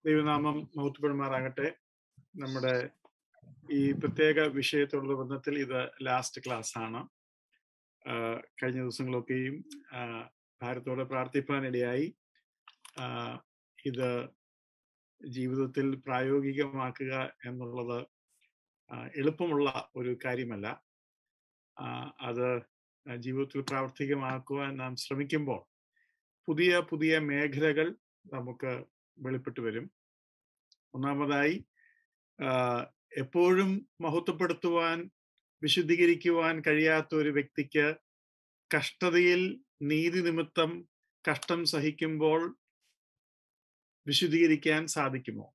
ദൈവനാമം മഹത്വപ്പെടുമാറാകട്ടെ നമ്മുടെ ഈ പ്രത്യേക വിഷയത്തോടുള്ള ബന്ധത്തിൽ ഇത് ലാസ്റ്റ് ക്ലാസ് ആണ് ആഹ് കഴിഞ്ഞ ദിവസങ്ങളൊക്കെയും ആഹ് ഭാരത്തോട് പ്രാർത്ഥിപ്പാനിടയായി ആഹ് ഇത് ജീവിതത്തിൽ പ്രായോഗികമാക്കുക എന്നുള്ളത് ആഹ് എളുപ്പമുള്ള ഒരു കാര്യമല്ല ആഹ് അത് ജീവിതത്തിൽ പ്രാവർത്തികമാക്കുവാൻ നാം ശ്രമിക്കുമ്പോൾ പുതിയ പുതിയ മേഖലകൾ നമുക്ക് വെളിപ്പെട്ടു വരും ഒന്നാമതായി ആഹ് എപ്പോഴും മഹത്വപ്പെടുത്തുവാൻ വിശുദ്ധീകരിക്കുവാൻ കഴിയാത്ത ഒരു വ്യക്തിക്ക് കഷ്ടതയിൽ നീതി നിമിത്തം കഷ്ടം സഹിക്കുമ്പോൾ വിശുദ്ധീകരിക്കാൻ സാധിക്കുമോ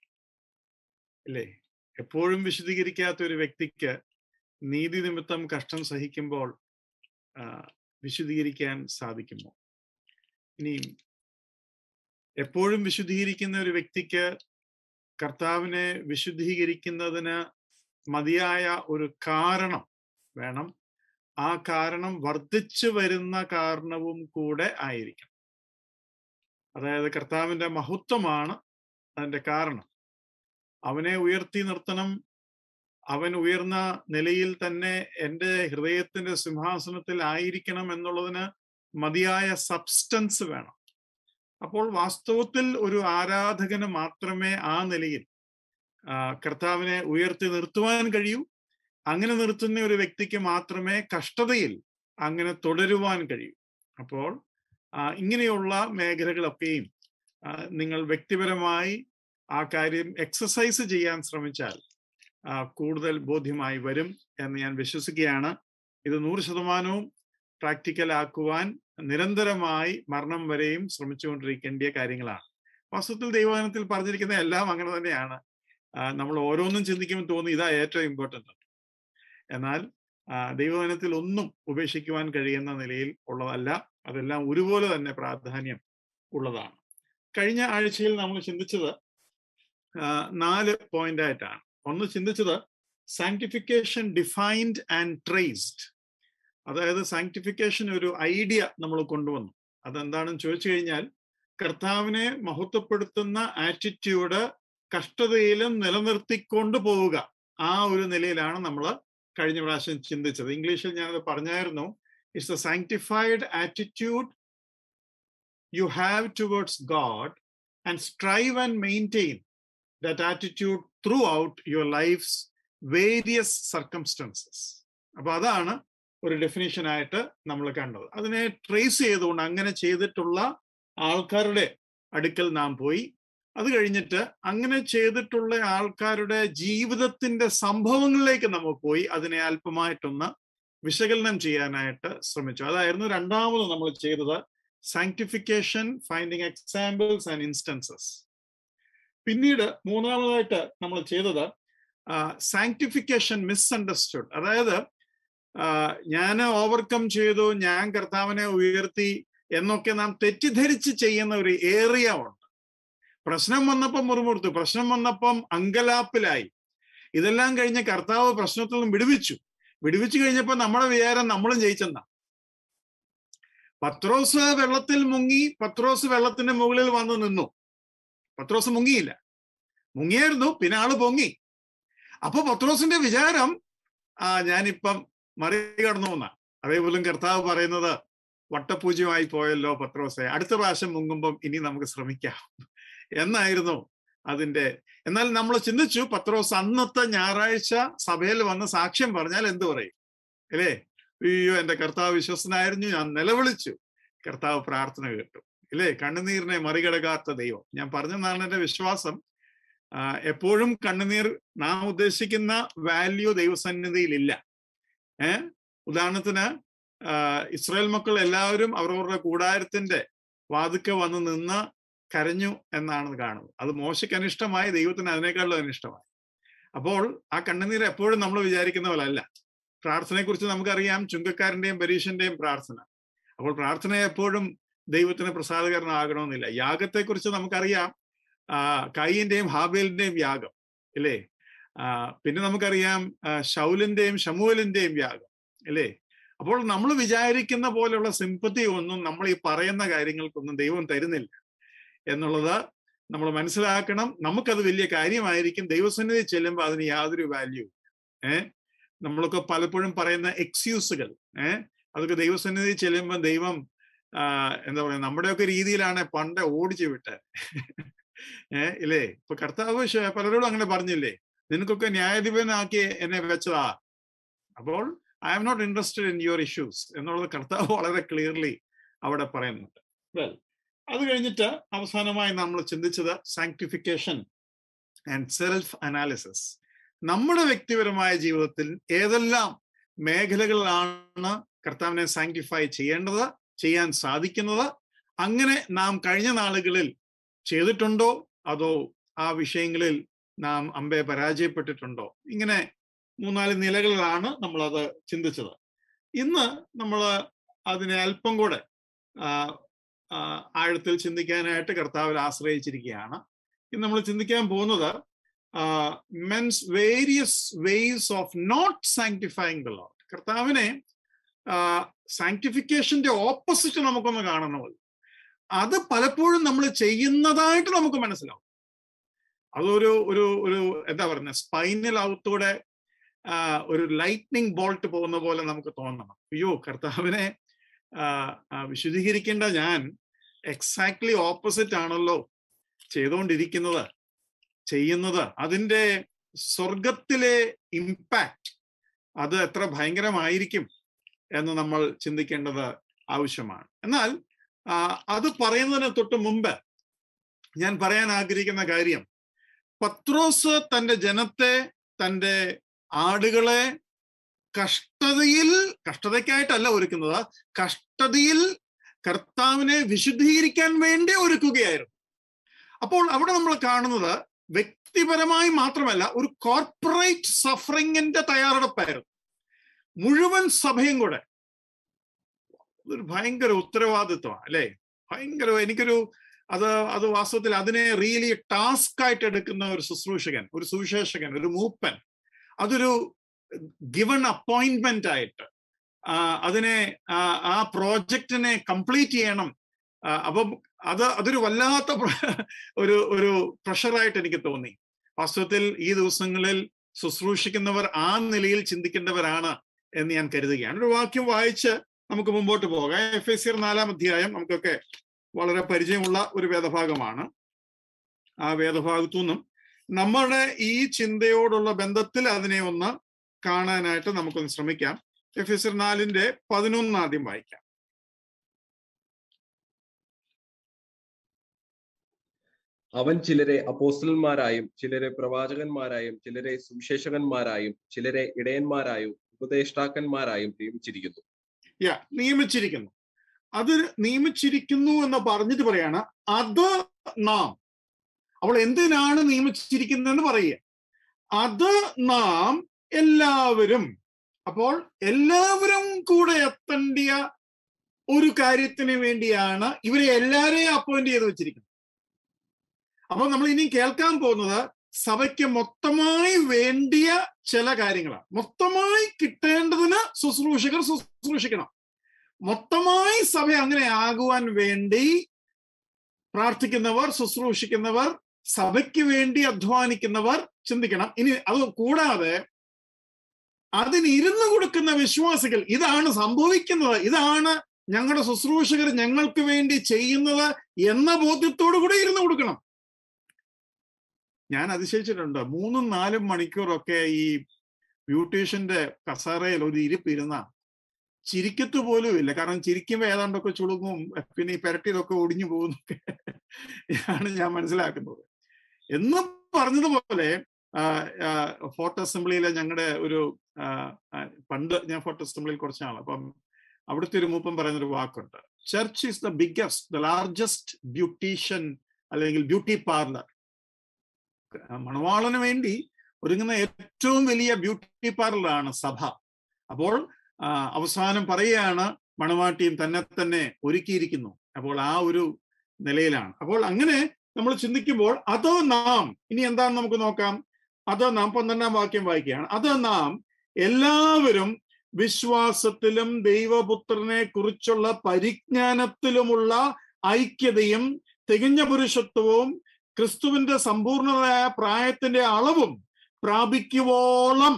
അല്ലേ എപ്പോഴും വിശുദ്ധീകരിക്കാത്ത ഒരു വ്യക്തിക്ക് നീതി നിമിത്തം കഷ്ടം സഹിക്കുമ്പോൾ ആഹ് വിശുദ്ധീകരിക്കാൻ സാധിക്കുമോ ഇനിയും എപ്പോഴും വിശുദ്ധീകരിക്കുന്ന ഒരു വ്യക്തിക്ക് കർത്താവിനെ വിശുദ്ധീകരിക്കുന്നതിന് മതിയായ ഒരു കാരണം വേണം ആ കാരണം വർദ്ധിച്ചു വരുന്ന കാരണവും കൂടെ ആയിരിക്കണം അതായത് കർത്താവിന്റെ മഹത്വമാണ് അതിന്റെ കാരണം അവനെ ഉയർത്തി നിർത്തണം അവൻ ഉയർന്ന നിലയിൽ തന്നെ എൻ്റെ ഹൃദയത്തിന്റെ സിംഹാസനത്തിൽ ആയിരിക്കണം എന്നുള്ളതിന് മതിയായ സബ്സ്റ്റൻസ് വേണം അപ്പോൾ വാസ്തവത്തിൽ ഒരു ആരാധകന് മാത്രമേ ആ നിലയിൽ കർത്താവിനെ ഉയർത്തി നിർത്തുവാൻ കഴിയൂ അങ്ങനെ നിർത്തുന്ന ഒരു വ്യക്തിക്ക് മാത്രമേ കഷ്ടതയിൽ അങ്ങനെ തുടരുവാൻ കഴിയൂ അപ്പോൾ ഇങ്ങനെയുള്ള മേഖലകളൊക്കെയും നിങ്ങൾ വ്യക്തിപരമായി ആ കാര്യം എക്സസൈസ് ചെയ്യാൻ ശ്രമിച്ചാൽ കൂടുതൽ ബോധ്യമായി വരും എന്ന് ഞാൻ വിശ്വസിക്കുകയാണ് ഇത് നൂറ് ശതമാനവും പ്രാക്ടിക്കൽ ആക്കുവാൻ നിരന്തരമായി മരണം വരെയും ശ്രമിച്ചുകൊണ്ടിരിക്കേണ്ട കാര്യങ്ങളാണ് വാസ്തവത്തിൽ ദൈവവചനത്തിൽ പറഞ്ഞിരിക്കുന്ന എല്ലാം അങ്ങനെ തന്നെയാണ് നമ്മൾ ഓരോന്നും ചിന്തിക്കുമ്പോൾ തോന്നി ഇതാ ഏറ്റവും ഇമ്പോർട്ടൻ്റ് എന്നാൽ ദൈവവചനത്തിൽ ഒന്നും ഉപേക്ഷിക്കുവാൻ കഴിയുന്ന നിലയിൽ ഉള്ളതല്ല അതെല്ലാം ഒരുപോലെ തന്നെ പ്രാധാന്യം ഉള്ളതാണ് കഴിഞ്ഞ ആഴ്ചയിൽ നമ്മൾ ചിന്തിച്ചത് നാല് പോയിന്റ് ആയിട്ടാണ് ഒന്ന് ചിന്തിച്ചത് സാങ്ക്ടിഫിക്കേഷൻ ഡിഫൈൻഡ് ആൻഡ് ട്രേസ്ഡ് അതായത് സാങ്ക്ടിഫിക്കേഷൻ ഒരു ഐഡിയ നമ്മൾ കൊണ്ടുവന്നു അതെന്താണെന്ന് ചോദിച്ചു കഴിഞ്ഞാൽ കർത്താവിനെ മഹത്വപ്പെടുത്തുന്ന ആറ്റിറ്റ്യൂഡ് കഷ്ടതയിലും നിലനിർത്തിക്കൊണ്ട് പോവുക ആ ഒരു നിലയിലാണ് നമ്മൾ കഴിഞ്ഞ പ്രാവശ്യം ചിന്തിച്ചത് ഇംഗ്ലീഷിൽ ഞാനത് പറഞ്ഞായിരുന്നു it's a sanctified attitude you have towards God and strive and maintain that attitude throughout your life's various circumstances അപ്പൊ അതാണ് ഒരു ഡെഫിനേഷൻ ആയിട്ട് നമ്മൾ കണ്ടത് അതിനെ ട്രേസ് ചെയ്തുകൊണ്ട് അങ്ങനെ ചെയ്തിട്ടുള്ള ആൾക്കാരുടെ അടുക്കൽ നാം പോയി അത് കഴിഞ്ഞിട്ട് അങ്ങനെ ചെയ്തിട്ടുള്ള ആൾക്കാരുടെ ജീവിതത്തിന്റെ സംഭവങ്ങളിലേക്ക് നമ്മൾ പോയി അതിനെ അല്പമായിട്ടൊന്ന് വിശകലനം ചെയ്യാനായിട്ട് ശ്രമിച്ചു അതായിരുന്നു രണ്ടാമത് നമ്മൾ ചെയ്തത് sanctification finding examples and instances പിന്നീട് മൂന്നാമതായിട്ട് നമ്മൾ ചെയ്തത് സാങ്ക്ടിഫിക്കേഷൻ മിസ്അണ്ടർസ്റ്റുഡ് അതായത് ഞാൻ ഓവർകം ചെയ്തു ഞാൻ കർത്താവിനെ ഉയർത്തി എന്നൊക്കെ നാം തെറ്റിദ്ധരിച്ച് ചെയ്യുന്ന ഒരു ഏറിയ ഉണ്ട് പ്രശ്നം വന്നപ്പം മുറുമുറുത്തു പ്രശ്നം വന്നപ്പം അങ്കലാപ്പിലായി ഇതെല്ലാം കഴിഞ്ഞ് കർത്താവ് പ്രശ്നത്തിൽ നിന്നും വിടുവിച്ചു വിടുവിച്ചു കഴിഞ്ഞപ്പോൾ നമ്മുടെ വിചാരം നമ്മളും ജയിച്ചെന്നാ പത്രോസ് വെള്ളത്തിൽ മുങ്ങി പത്രോസ് വെള്ളത്തിന്റെ മുകളിൽ വന്ന് നിന്നു പത്രോസ് മുങ്ങിയില്ല മുങ്ങിയായിരുന്നു പിന്നെ ആള് പൊങ്ങി അപ്പൊ പത്രോസിന്റെ വിചാരം ആ ഞാനിപ്പം മറികടന്നു എന്നാ അതേപോലും കർത്താവ് പറയുന്നത് വട്ടപൂജ്യമായി പോയല്ലോ പത്രോസെ അടുത്ത പ്രാവശ്യം മുങ്ങുമ്പം ഇനി നമുക്ക് ശ്രമിക്കാം എന്നായിരുന്നു അതിന്റെ എന്നാൽ നമ്മൾ ചിന്തിച്ചു പത്രോസ് അന്നത്തെ ഞായറാഴ്ച സഭയിൽ വന്ന് സാക്ഷ്യം പറഞ്ഞാൽ എന്തു പറയും അല്ലേ അയ്യോ എന്റെ കർത്താവ് വിശ്വസനായിരുന്നു ഞാൻ നിലവിളിച്ചു കർത്താവ് പ്രാർത്ഥന കേട്ടു ഇല്ലേ കണ്ണുനീരിനെ മറികടക്കാത്ത ദൈവം ഞാൻ പറഞ്ഞെന്നാണ് എന്റെ വിശ്വാസം എപ്പോഴും കണ്ണുനീർ നാം ഉദ്ദേശിക്കുന്ന വാല്യൂ ദൈവസന്നിധിയിലില്ല ഏഹ് ഉദാഹരണത്തിന് ഇസ്രായേൽ മക്കൾ എല്ലാവരും അവരവരുടെ കൂടാരത്തിന്റെ വാതുക്കെ വന്ന് നിന്ന് കരഞ്ഞു എന്നാണ് കാണുന്നത് അത് മോശയ്ക്ക് അനിഷ്ടമായി ദൈവത്തിന് അതിനേക്കാളും അനിഷ്ടമായി അപ്പോൾ ആ കണ്ണുനീർ എപ്പോഴും നമ്മൾ വിചാരിക്കുന്ന പോലെ അല്ല പ്രാർത്ഥനയെക്കുറിച്ച് നമുക്കറിയാം ചുങ്കക്കാരന്റെയും പരീക്ഷന്റെയും പ്രാർത്ഥന അപ്പോൾ പ്രാർത്ഥന എപ്പോഴും ദൈവത്തിന് പ്രസാദകരമാകണമെന്നില്ല യാഗത്തെക്കുറിച്ച് നമുക്കറിയാം ആ കൈയിന്റെയും ഹാബേലിന്റെയും യാഗം ഇല്ലേ ആ പിന്നെ നമുക്കറിയാം ഷൗലിന്റെയും ഷമുവലിന്റെയും യാഗം അല്ലേ അപ്പോൾ നമ്മൾ വിചാരിക്കുന്ന പോലെയുള്ള സിമ്പത്തി ഒന്നും നമ്മൾ ഈ പറയുന്ന കാര്യങ്ങൾക്കൊന്നും ദൈവം തരുന്നില്ല എന്നുള്ളത് നമ്മൾ മനസ്സിലാക്കണം നമുക്കത് വലിയ കാര്യമായിരിക്കും ദൈവസന്നിധി ചെല്ലുമ്പോൾ അതിന് യാതൊരു വാല്യൂ ഏഹ് നമ്മളൊക്കെ പലപ്പോഴും പറയുന്ന എക്സ്ക്യൂസുകൾ ഏഹ് അതൊക്കെ ദൈവസന്നിധി ചെല്ലുമ്പോൾ ദൈവം എന്താ പറയാ നമ്മുടെയൊക്കെ രീതിയിലാണ് പണ്ട് ഓടിച്ചു വിട്ട് ഏഹ് ഇല്ലേ ഇപ്പൊ കർത്താവ് പലരോടും അങ്ങനെ പറഞ്ഞില്ലേ നിനക്കൊക്കെ ന്യായാധിപനാക്കി എന്നെ വെച്ചതാ അപ്പോൾ I am not interested in your issues എന്നുള്ളത് കർത്താവ് വളരെ ക്ലിയർലി അവിടെ പറയുന്നുണ്ട് വെൽ അത് കഴിഞ്ഞിട്ട് അവസാനമായി നമ്മൾ ചിന്തിച്ചത് സാങ്ക്ടിഫിക്കേഷൻ ആൻഡ് സെൽഫ് അനാലിസിസ് നമ്മുടെ വ്യക്തിപരമായ ജീവിതത്തിൽ ഏതെല്ലാം മേഖലകളിലാണ് കർത്താവിനെ സാങ്ക്ടിഫൈ ചെയ്യേണ്ടത് ചെയ്യാൻ സാധിക്കുന്നത് അങ്ങനെ നാം കഴിഞ്ഞ നാളുകളിൽ ചെയ്തിട്ടുണ്ടോ അതോ ആ വിഷയങ്ങളിൽ നാം അമ്പെ പരാജയപ്പെട്ടിട്ടുണ്ടോ ഇങ്ങനെ മൂന്നാല് നിലകളിലാണ് നമ്മൾ അത് ചിന്തിച്ചത് ഇന്ന് നമ്മൾ അതിനെ അല്പം കൂടെ ആഴത്തിൽ ചിന്തിക്കാനായിട്ട് കർത്താവിൽ ആശ്രയിച്ചിരിക്കുകയാണ് ഇന്ന് നമ്മൾ ചിന്തിക്കാൻ പോകുന്നത് means various ways of not sanctifying the Lord കർത്താവിനെ സാങ്ക്ടിഫിക്കേഷന്റെ ഓപ്പോസിറ്റ് നമുക്കൊന്ന് കാണണമല്ലോ അത് പലപ്പോഴും നമ്മൾ ചെയ്യുന്നതായിട്ട് നമുക്ക് മനസ്സിലാവും അതൊരു ഒരു ഒരു എന്താ പറയുന്നത് സ്പൈനൽ ഔത്തൂടെ ഒരു ലൈറ്റ്നിങ് ബോൾട്ട് പോകുന്ന പോലെ നമുക്ക് തോന്നണം അയ്യോ കർത്താവിനെ വിശുദ്ധീകരിക്കേണ്ട ഞാൻ എക്സാക്ട്ലി ഓപ്പോസിറ്റ് ആണല്ലോ ചെയ്തുകൊണ്ടിരിക്കുന്നത് ചെയ്യുന്നത് അതിൻ്റെ സ്വർഗത്തിലെ ഇമ്പാക്റ്റ് അത് എത്ര ഭയങ്കരമായിരിക്കും എന്ന് നമ്മൾ ചിന്തിക്കേണ്ടത് ആവശ്യമാണ് എന്നാൽ അത് പറയുന്നതിന് തൊട്ട് മുമ്പ് ഞാൻ പറയാൻ ആഗ്രഹിക്കുന്ന കാര്യം പത്രോസ് തൻ്റെ ജനത്തെ തൻ്റെ ആടുകളെ കഷ്ടതയിൽ കഷ്ടതയ്ക്കായിട്ടല്ല ഒരുക്കുന്നത് കഷ്ടതയിൽ കർത്താവിനെ വിശുദ്ധീകരിക്കാൻ വേണ്ടി ഒരുക്കുകയായിരുന്നു അപ്പോൾ അവിടെ നമ്മൾ കാണുന്നത് വ്യക്തിപരമായി മാത്രമല്ല ഒരു കോർപ്പറേറ്റ് സഫറിങ്ങിന്റെ തയ്യാറെടുപ്പായിരുന്നു മുഴുവൻ സഭയും കൂടെ ഒരു ഭയങ്കര ഉത്തരവാദിത്വമാണ് അല്ലേ ഭയങ്കര എനിക്കൊരു അത് അത് വാസ്തവത്തിൽ അതിനെ റിയലി ടാസ്ക് ആയിട്ട് എടുക്കുന്ന ഒരു ശുശ്രൂഷകൻ ഒരു സുവിശേഷകൻ ഒരു മൂപ്പൻ അതൊരു ഗിവൺ അപ്പോയിന്റ്മെന്റ് ആയിട്ട് അതിനെ ആ പ്രോജക്റ്റിനെ കംപ്ലീറ്റ് ചെയ്യണം അപ്പം അത് അതൊരു വല്ലാത്ത ഒരു ഒരു പ്രഷറായിട്ട് എനിക്ക് തോന്നി വാസ്തവത്തിൽ ഈ ദിവസങ്ങളിൽ ശുശ്രൂഷിക്കുന്നവർ ആ നിലയിൽ ചിന്തിക്കേണ്ടവരാണ് എന്ന് ഞാൻ കരുതുകയാണ് ഒരു വാക്യം വായിച്ച് നമുക്ക് മുമ്പോട്ട് പോകാം എഫ് എസ് സിർ നാലാം അധ്യായം നമുക്കൊക്കെ വളരെ പരിചയമുള്ള ഒരു വേദഭാഗമാണ് ആ വേദഭാഗത്തു നിന്നും നമ്മുടെ ഈ ചിന്തയോടുള്ള ബന്ധത്തിൽ അതിനെ ഒന്ന് കാണാനായിട്ട് നമുക്കൊന്ന് ശ്രമിക്കാം എഫ് എസ് നാലിന്റെ പതിനൊന്ന് ആദ്യം വായിക്കാം അവൻ ചിലരെ അപ്പോസ്റ്റലന്മാരായും ചിലരെ പ്രവാചകന്മാരായും ചിലരെ സുവിശേഷകന്മാരായും ചിലരെ ഇടയന്മാരായും ഉപദേഷ്ടാക്കന്മാരായും നിയമിച്ചിരിക്കുന്നു യാ നിയമിച്ചിരിക്കുന്നു അത് നിയമിച്ചിരിക്കുന്നു എന്ന് പറഞ്ഞിട്ട് പറയാണ് അത് നാം അവൾ എന്തിനാണ് നിയമിച്ചിരിക്കുന്നതെന്ന് പറയുക അത് നാം എല്ലാവരും അപ്പോൾ എല്ലാവരും കൂടെ എത്തേണ്ടിയ ഒരു കാര്യത്തിന് വേണ്ടിയാണ് ഇവരെ എല്ലാരെയും അപ്പോയിന്റ് ചെയ്ത് വെച്ചിരിക്കുന്നത് അപ്പോൾ നമ്മൾ ഇനി കേൾക്കാൻ പോകുന്നത് സഭയ്ക്ക് മൊത്തമായി വേണ്ടിയ ചില കാര്യങ്ങളാണ് മൊത്തമായി കിട്ടേണ്ടതിന് ശുശ്രൂഷകർ ശുശ്രൂഷിക്കണം മൊത്തമായി സഭ അങ്ങനെ ആകുവാൻ വേണ്ടി പ്രാർത്ഥിക്കുന്നവർ ശുശ്രൂഷിക്കുന്നവർ സഭയ്ക്ക് വേണ്ടി അധ്വാനിക്കുന്നവർ ചിന്തിക്കണം ഇനി അത് കൂടാതെ അതിന് ഇരുന്ന് കൊടുക്കുന്ന വിശ്വാസികൾ ഇതാണ് സംഭവിക്കുന്നത് ഇതാണ് ഞങ്ങളുടെ ശുശ്രൂഷകർ ഞങ്ങൾക്ക് വേണ്ടി ചെയ്യുന്നത് എന്ന ബോധ്യത്തോടു കൂടെ ഇരുന്ന് കൊടുക്കണം ഞാൻ അതിശയിച്ചിട്ടുണ്ട് മൂന്നും നാലും മണിക്കൂറൊക്കെ ഈ ബ്യൂട്ടീഷ്യന്റെ കസേരയിൽ ഒരു ഇരിപ്പിരുന്ന ചിരിക്കത്ത് പോലും ഇല്ല കാരണം ചിരിക്കുമ്പോൾ ഏതാണ്ടൊക്കെ ചുളുങ്ങും പിന്നെ ഈ പെരട്ടിയിലൊക്കെ ഒടിഞ്ഞു പോകുന്നൊക്കെ ആണ് ഞാൻ മനസ്സിലാക്കുന്നത് എന്ന് പറഞ്ഞതുപോലെ ഫോട്ടോ അസംബ്ലിയിലെ ഞങ്ങളുടെ ഒരു പണ്ട് ഞാൻ ഫോട്ടോ അസംബ്ലിയിൽ കുറച്ച് നാൾ അപ്പം അവിടുത്തെ ഒരു മൂപ്പം പറയുന്നൊരു വാക്കുണ്ട് church is the biggest the largest beautician അല്ലെങ്കിൽ ബ്യൂട്ടി പാർലർ മണവാളന് വേണ്ടി ഒരുങ്ങുന്ന ഏറ്റവും വലിയ ബ്യൂട്ടി പാർലറാണ് സഭ അപ്പോൾ അവസാനം പറയുകയാണ് മണവാട്ടിയും തന്നെ തന്നെ ഒരുക്കിയിരിക്കുന്നു അപ്പോൾ ആ ഒരു നിലയിലാണ് അപ്പോൾ അങ്ങനെ നമ്മൾ ചിന്തിക്കുമ്പോൾ അത് നാം ഇനി എന്താണെന്ന് നമുക്ക് നോക്കാം അത് നാം പന്ത്രണ്ടാം വാക്യം വായിക്കുകയാണ് അത് നാം എല്ലാവരും വിശ്വാസത്തിലും ദൈവപുത്രനെ കുറിച്ചുള്ള പരിജ്ഞാനത്തിലുമുള്ള ഐക്യതയും തികഞ്ഞ പുരുഷത്വവും ക്രിസ്തുവിന്റെ സമ്പൂർണതയായ പ്രായത്തിന്റെ അളവും പ്രാപിക്കുവോളം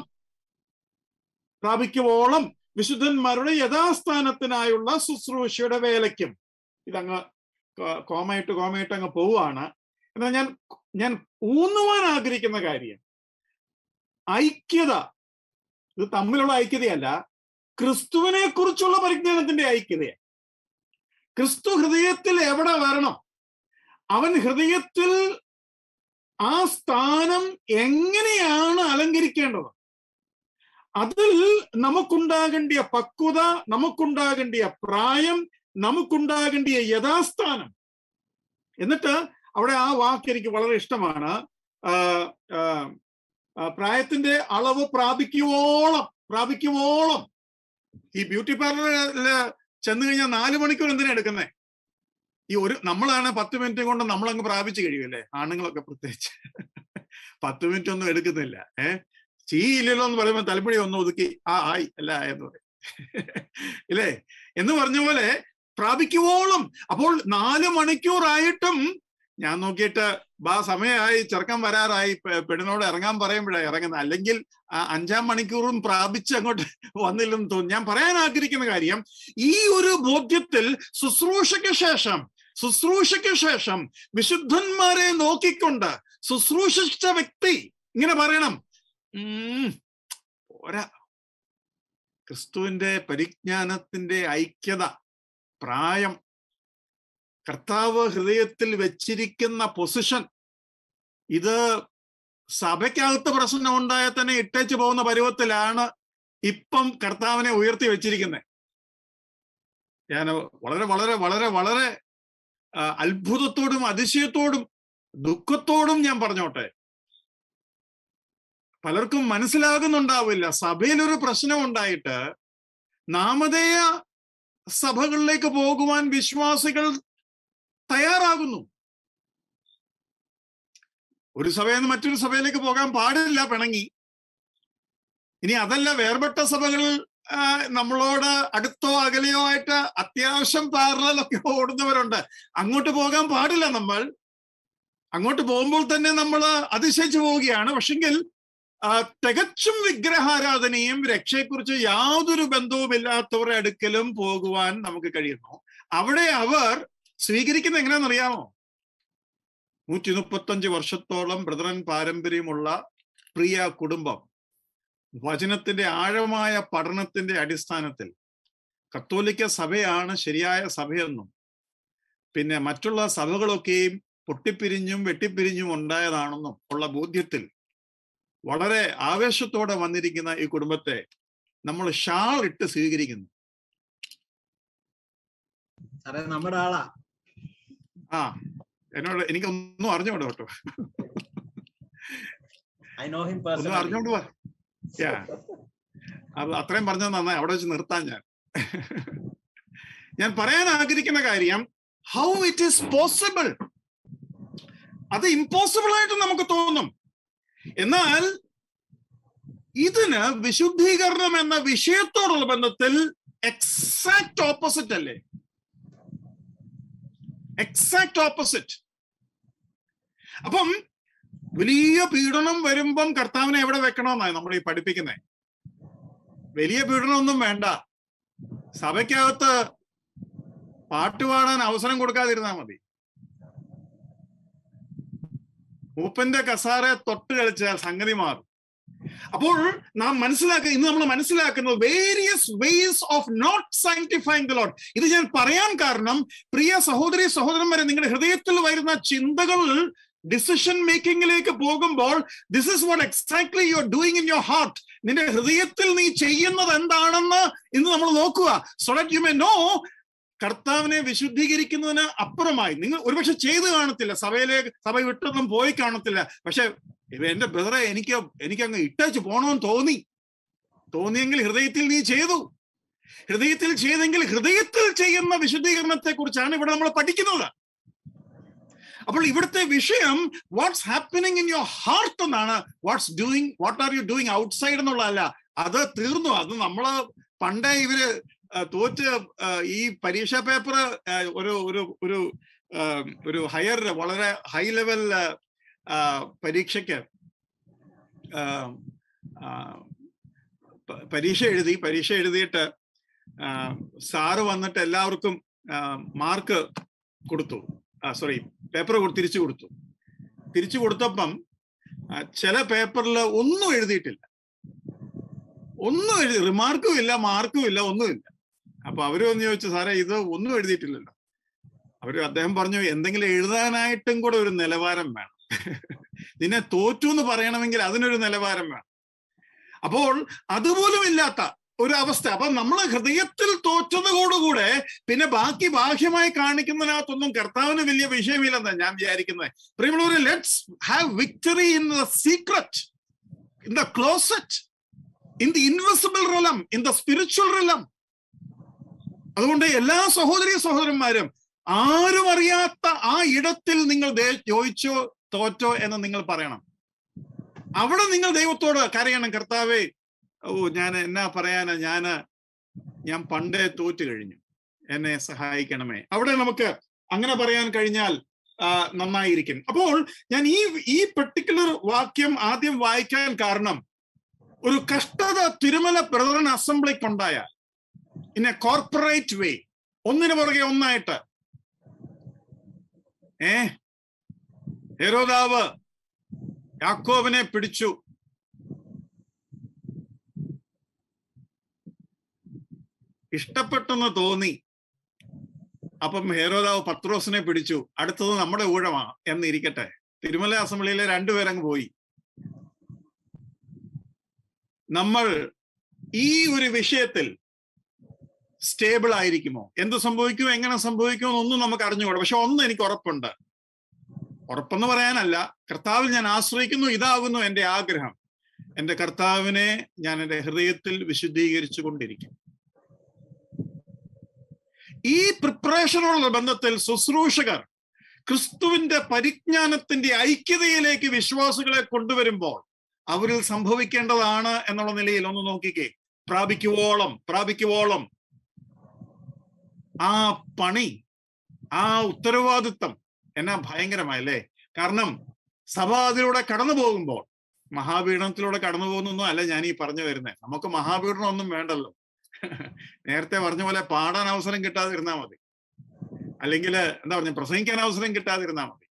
പ്രാപിക്കുവോളം വിശുദ്ധന്മാരുടെ യഥാസ്ഥാനത്തിനായുള്ള ശുശ്രൂഷയുടെ വേലയ്ക്കും ഇതങ്ങ് കോ- കോമയിട്ട് കോമയിട്ട് അങ്ങ് പോവുകയാണ് എന്നാൽ ഞാൻ ഞാൻ ഊന്നുവാൻ ആഗ്രഹിക്കുന്ന കാര്യം ഐക്യത ഇത് തമ്മിലുള്ള ഐക്യതയല്ല ക്രിസ്തുവിനെ കുറിച്ചുള്ള പരിജ്ഞാനത്തിന്റെ ഐക്യതയാണ് ക്രിസ്തു ഹൃദയത്തിൽ എവിടെ വരണം അവൻ ഹൃദയത്തിൽ ആ സ്ഥാനം എങ്ങനെയാണ് അലങ്കരിക്കേണ്ടത് അതിൽ നമുക്കുണ്ടാകേണ്ടിയ പക്വത നമുക്കുണ്ടാകേണ്ടിയ പ്രായം നമുക്കുണ്ടാകേണ്ടിയ യഥാസ്ഥാനം എന്നിട്ട് അവിടെ ആ വാക്ക് എനിക്ക് വളരെ ഇഷ്ടമാണ് ആ, ആ, ആ, പ്രായത്തിന്റെ അളവ് പ്രാപിക്കുവോളം പ്രാപിക്കുവോളം ഈ ബ്യൂട്ടി പാർലറില് ചെന്ന് കഴിഞ്ഞാൽ നാല് മണിക്കൂർ എന്തിനാ എടുക്കുന്നേ ഈ ഒരു നമ്മളാണ് പത്ത് മിനിറ്റ് കൊണ്ട് നമ്മൾ അങ്ങ് പ്രാപിച്ചു കഴിയുമല്ലേ ആണുങ്ങളൊക്കെ പ്രത്യേകിച്ച് പത്ത് മിനിറ്റ് ഒന്നും എടുക്കുന്നില്ല ഏഹ് ചെയ്യില്ലല്ലോ എന്ന് പറയുമ്പോൾ തലമുടി ഒന്ന് ഒതുക്കി ആ ആയി അല്ല എന്ന് പറയും ഇല്ലേ എന്ന് പറഞ്ഞ പോലെ പ്രാപിക്കുവോളം അപ്പോൾ നാല് മണിക്കൂറായിട്ടും ഞാൻ നോക്കിയിട്ട് ബാ സമയമായി ചെറുക്കം വരാറായി പെ- പെണ്ണിനോട് ഇറങ്ങാൻ പറയുമ്പോഴാണ് ഇറങ്ങുന്നത് അല്ലെങ്കിൽ ആ അഞ്ചാം മണിക്കൂറും പ്രാപിച്ച് അങ്ങോട്ട് വന്നില്ലെന്ന് തോന്നുന്നു ഞാൻ പറയാൻ ആഗ്രഹിക്കുന്ന കാര്യം ഈ ഒരു ബോധ്യത്തിൽ ശുശ്രൂഷയ്ക്ക് ശേഷം ശുശ്രൂഷയ്ക്ക് ശേഷം വിശുദ്ധന്മാരെ നോക്കിക്കൊണ്ട് ശുശ്രൂഷിച്ച വ്യക്തി ഇങ്ങനെ പറയണം ഉം പോരാ ക്രിസ്തുവിന്റെ പരിജ്ഞാനത്തിന്റെ ഐക്യത പ്രായം കർത്താവ് ഹൃദയത്തിൽ വെച്ചിരിക്കുന്ന പൊസിഷൻ ഇത് സഭയ്ക്കകത്ത് പ്രശ്നം ഉണ്ടായാൽ തന്നെ ഇട്ടേച്ച് പോകുന്ന പരുവത്തിലാണ് ഇപ്പം കർത്താവിനെ ഉയർത്തി വെച്ചിരിക്കുന്നത് ഞാൻ വളരെ വളരെ വളരെ വളരെ ആ, അത്ഭുതത്തോടും അതിശയത്തോടും ദുഃഖത്തോടും ഞാൻ പറഞ്ഞോട്ടെ പലർക്കും മനസ്സിലാകുന്നുണ്ടാവില്ല സഭയിലൊരു പ്രശ്നം ഉണ്ടായിട്ട് നാമധേയ സഭകളിലേക്ക് പോകുവാൻ വിശ്വാസികൾ തയ്യാറാകുന്നു ഒരു സഭയിൽ നിന്ന് മറ്റൊരു സഭയിലേക്ക് പോകാൻ പാടില്ല പിണങ്ങി ഇനി അതല്ല വേർപെട്ട സഭകൾ ആ, നമ്മളോട് അടുത്തോ അകലെയോ ആയിട്ട് അത്യാവശ്യം പാരലൊക്കെ ഓടുന്നവരുണ്ട് അങ്ങോട്ട് പോകാൻ പാടില്ല നമ്മൾ അങ്ങോട്ട് പോകുമ്പോൾ തന്നെ നമ്മൾ അതിശയിച്ചു പോവുകയാണ് പക്ഷെങ്കിൽ ആ, തികച്ചും വിഗ്രഹാരാധനയും രക്ഷയെക്കുറിച്ച് യാതൊരു ബന്ധവുമില്ലാത്തവരുടെ അടുക്കലും പോകുവാൻ നമുക്ക് കഴിയുന്നു അവിടെ അവർ സ്വീകരിക്കുന്ന എങ്ങനെയാണെന്നറിയാമോ നൂറ്റി മുപ്പത്തഞ്ച് വർഷത്തോളം ബ്രദറൻ പാരമ്പര്യമുള്ള പ്രിയ കുടുംബം വചനത്തിന്റെ ആഴമായ പഠനത്തിന്റെ അടിസ്ഥാനത്തിൽ കത്തോലിക്ക സഭയാണ് ശരിയായ സഭയെന്നും പിന്നെ മറ്റുള്ള സഭകളൊക്കെയും പൊട്ടിപ്പിരിഞ്ഞും വെട്ടിപ്പിരിഞ്ഞും ഉണ്ടായതാണെന്നും ഉള്ള ബോധ്യത്തിൽ വളരെ ആവേശത്തോടെ വന്നിരിക്കുന്ന ഈ കുടുംബത്തെ നമ്മൾ ഷാൾ ഇട്ട് സ്വീകരിക്കുന്നു സാറേ നമ്മുടെ ആളാ ആ എന്നോട് എനിക്കൊന്നും അറിഞ്ഞോട് കേട്ടോ ഐ നോ ഹിം ഒന്നും അറിഞ്ഞോണ്ട് പോവാ Yeah. അത് അത്രയും പറഞ്ഞത് നന്നായി അവിടെ വെച്ച് നിർത്താൻ ഞാൻ ഞാൻ പറയാൻ ആഗ്രഹിക്കുന്ന കാര്യം ഹൗ ഇറ്റ് ഈസ് പോസിബിൾ അത് ഇമ്പോസിബിൾ ആയിട്ട് നമുക്ക് തോന്നും എന്നാൽ ഇതിന് വിശുദ്ധീകരണം എന്ന വിഷയത്തോടുള്ള ബന്ധത്തിൽ എക്സാക്ട് ഓപ്പോസിറ്റ് അല്ലേ എക്സാക്ട് ഓപ്പോസിറ്റ് അപ്പം വലിയ പീഡനം വരുമ്പം കർത്താവിനെ എവിടെ വെക്കണമെന്നാണ് നമ്മൾ ഈ പഠിപ്പിക്കുന്നത് വലിയ പീഡനമൊന്നും വേണ്ട സഭയ്ക്കകത്ത് പാട്ട് പാടാൻ അവസരം കൊടുക്കാതിരുന്നാൽ മതി മൂപ്പന്റെ കസാരെ തൊട്ട് കളിച്ചാൽ സംഗതി മാറും അപ്പോൾ നാം മനസ്സിലാക്കുക ഇന്ന് നമ്മൾ മനസ്സിലാക്കുന്നത് various ways of not sanctifying the Lord ഇത് ഞാൻ പറയാൻ കാരണം പ്രിയ സഹോദരി സഹോദരന്മാരെ നിങ്ങളുടെ ഹൃദയത്തിൽ വരുന്ന ചിന്തകൾ ഡിസിഷൻ മേക്കിംഗിലേക്ക് പോകുമ്പോൾ this is what exactly you are doing in your heart നിന്റെ ഹൃദയത്തിൽ നീ ചെയ്യുന്നത് എന്താണെന്ന് ഇന്ന് നമ്മൾ നോക്കുക so that you may know കർത്താവിനെ വിശുദ്ധീകരിക്കുന്നതിന് അപ്പുറമായി നിങ്ങൾ ഒരുപക്ഷെ ചെയ്തു കാണത്തില്ല സഭയിലേക്ക് സഭ വിട്ടൊന്നും പോയി കാണത്തില്ല പക്ഷെ എന്റെ ബ്രദറെ എനിക്ക് എനിക്ക് അങ്ങ് ഇട്ടേച്ച് പോണമെന്ന് തോന്നി തോന്നിയെങ്കിൽ ഹൃദയത്തിൽ നീ ചെയ്തു ഹൃദയത്തിൽ ചെയ്തെങ്കിൽ ഹൃദയത്തിൽ ചെയ്യുന്ന വിശുദ്ധീകരണത്തെ കുറിച്ചാണ് ഇവിടെ നമ്മൾ പഠിക്കുന്നത് അപ്പോൾ ഇവിടുത്തെ വിഷയം what's happening in your heart എന്നാണ് what's doing what are you doing outside എന്നുള്ളതല്ല അത് തീർന്നു അത് നമ്മള് പണ്ടേ ഇവര് ആ, തോറ്റ് ആ, ഈ പരീക്ഷാ പേപ്പർ ഒരു ഒരു ഒരു ഒരു ഹയർ വളരെ ഹൈ ലെവൽ പരീക്ഷയ്ക്ക് ആ, ആ, പ- പരീക്ഷ എഴുതി പരീക്ഷ എഴുതിയിട്ട് ആ, സാറ് വന്നിട്ട് എല്ലാവർക്കും മാർക്ക് കൊടുത്തു സോറി പേപ്പർ തിരിച്ചു കൊടുത്തു തിരിച്ചു കൊടുത്തപ്പം ആ, ചില പേപ്പറിൽ ഒന്നും എഴുതിയിട്ടില്ല ഒന്നും എഴുതി റിമാർക്കും ഇല്ല മാർക്കും ഇല്ല ഒന്നുമില്ല അപ്പൊ അവര് വന്ന് ചോദിച്ചു സാറേ ഇത് ഒന്നും എഴുതിയിട്ടില്ലല്ലോ അവര് അദ്ദേഹം പറഞ്ഞു എന്തെങ്കിലും എഴുതാനായിട്ടും കൂടെ ഒരു നിലവാരം വേണം നിന്നെ തോറ്റു എന്ന് പറയണമെങ്കിൽ അതിനൊരു നിലവാരം വേണം അപ്പോൾ അതുപോലും ഇല്ലാത്ത ഒരു അവസ്ഥ അപ്പൊ നമ്മൾ ഹൃദയത്തിൽ തോറ്റതോടുകൂടെ പിന്നെ ബാക്കി ബാഹ്യമായി കാണിക്കുന്നതിനകത്തൊന്നും കർത്താവിന് വലിയ വിഷയമില്ലെന്ന് ഞാൻ വിചാരിക്കുന്നത് പ്രിയമുള്ളവരെ let's have victory in the secret in the closet in the invisible realm in the spiritual realm അതുകൊണ്ട് എല്ലാ സഹോദരി സഹോദരന്മാരും ആരും അറിയാത്ത ആ ഇടത്തിൽ നിങ്ങൾ ദേ- ജയിച്ചോ തോറ്റോ എന്ന് നിങ്ങൾ പറയണം അവിടെ നിങ്ങൾ ദൈവത്തോട് കരയണം കർത്താവേ ഓ ഞാൻ എന്നാ പറയാനാ ഞാന് ഞാൻ പണ്ടേ തോറ്റു കഴിഞ്ഞു എന്നെ സഹായിക്കണമേ അവിടെ നമുക്ക് അങ്ങനെ പറയാൻ കഴിഞ്ഞാൽ ആ, നന്നായിരിക്കും അപ്പോൾ ഞാൻ ഈ ഈ പെർട്ടിക്കുലർ വാക്യം ആദ്യം വായിക്കാൻ കാരണം ഒരു കഷ്ടത തിരുമല ബ്രദറൻ അസംബ്ലിക്കുണ്ടായ ഇൻ എ കോർപ്പറേറ്റ് വേ ഒന്നിനു പുറകെ ഒന്നായിട്ട് ഏ ഹെരോദാവ് യാക്കോബിനെ പിടിച്ചു ഇഷ്ടപ്പെട്ടെന്ന് തോന്നി അപ്പം ഹേരോദാവ് പത്രോസിനെ പിടിച്ചു അടുത്തത് നമ്മുടെ ഊഴമാണ് എന്നിരിക്കട്ടെ തിരുമല അസംബ്ലിയിലെ രണ്ടുപേരങ്ങ് പോയി നമ്മൾ ഈ ഒരു വിഷയത്തിൽ സ്റ്റേബിൾ ആയിരിക്കുമോ എന്ത് സംഭവിക്കുമോ എങ്ങനെ സംഭവിക്കുമോ എന്നൊന്നും നമുക്ക് അറിഞ്ഞുകൂടാ പക്ഷെ ഒന്ന് എനിക്ക് ഉറപ്പുണ്ട് ഉറപ്പെന്ന് പറയാനല്ല കർത്താവിൽ ഞാൻ ആശ്രയിക്കുന്നു ഇതാകുന്നു എൻ്റെ ആഗ്രഹം എൻ്റെ കർത്താവിനെ ഞാൻ എൻ്റെ ഹൃദയത്തിൽ വിശുദ്ധീകരിച്ചു കൊണ്ടിരിക്കും ഈ പ്രിപ്പറേഷനുള്ള ബന്ധത്തിൽ ശുശ്രൂഷകർ ക്രിസ്തുവിന്റെ പരിജ്ഞാനത്തിന്റെ ഐക്യതയിലേക്ക് വിശ്വാസികളെ കൊണ്ടുവരുമ്പോൾ അവരിൽ സംഭവിക്കേണ്ടതാണ് എന്നുള്ള നിലയിൽ ഒന്ന് നോക്കിക്കേ പ്രാപിക്കുവോളം പ്രാപിക്കുവോളം ആ പണി ആ ഉത്തരവാദിത്വം എന്നാ ഭയങ്കരമായല്ലേ കാരണം സഭ അതിലൂടെ കടന്നു പോകുമ്പോൾ മഹാപീഠനത്തിലൂടെ കടന്നു പോകുന്നൊന്നും അല്ല ഞാൻ ഈ പറഞ്ഞു വരുന്നത് നമുക്ക് മഹാപീഠനം ഒന്നും വേണ്ടല്ലോ നേരത്തെ പറഞ്ഞ പോലെ പാടാൻ അവസരം കിട്ടാതിരുന്നാൽ മതി അല്ലെങ്കിൽ എന്താ പറഞ്ഞ പ്രസംഗിക്കാൻ അവസരം കിട്ടാതിരുന്നാൽ മതി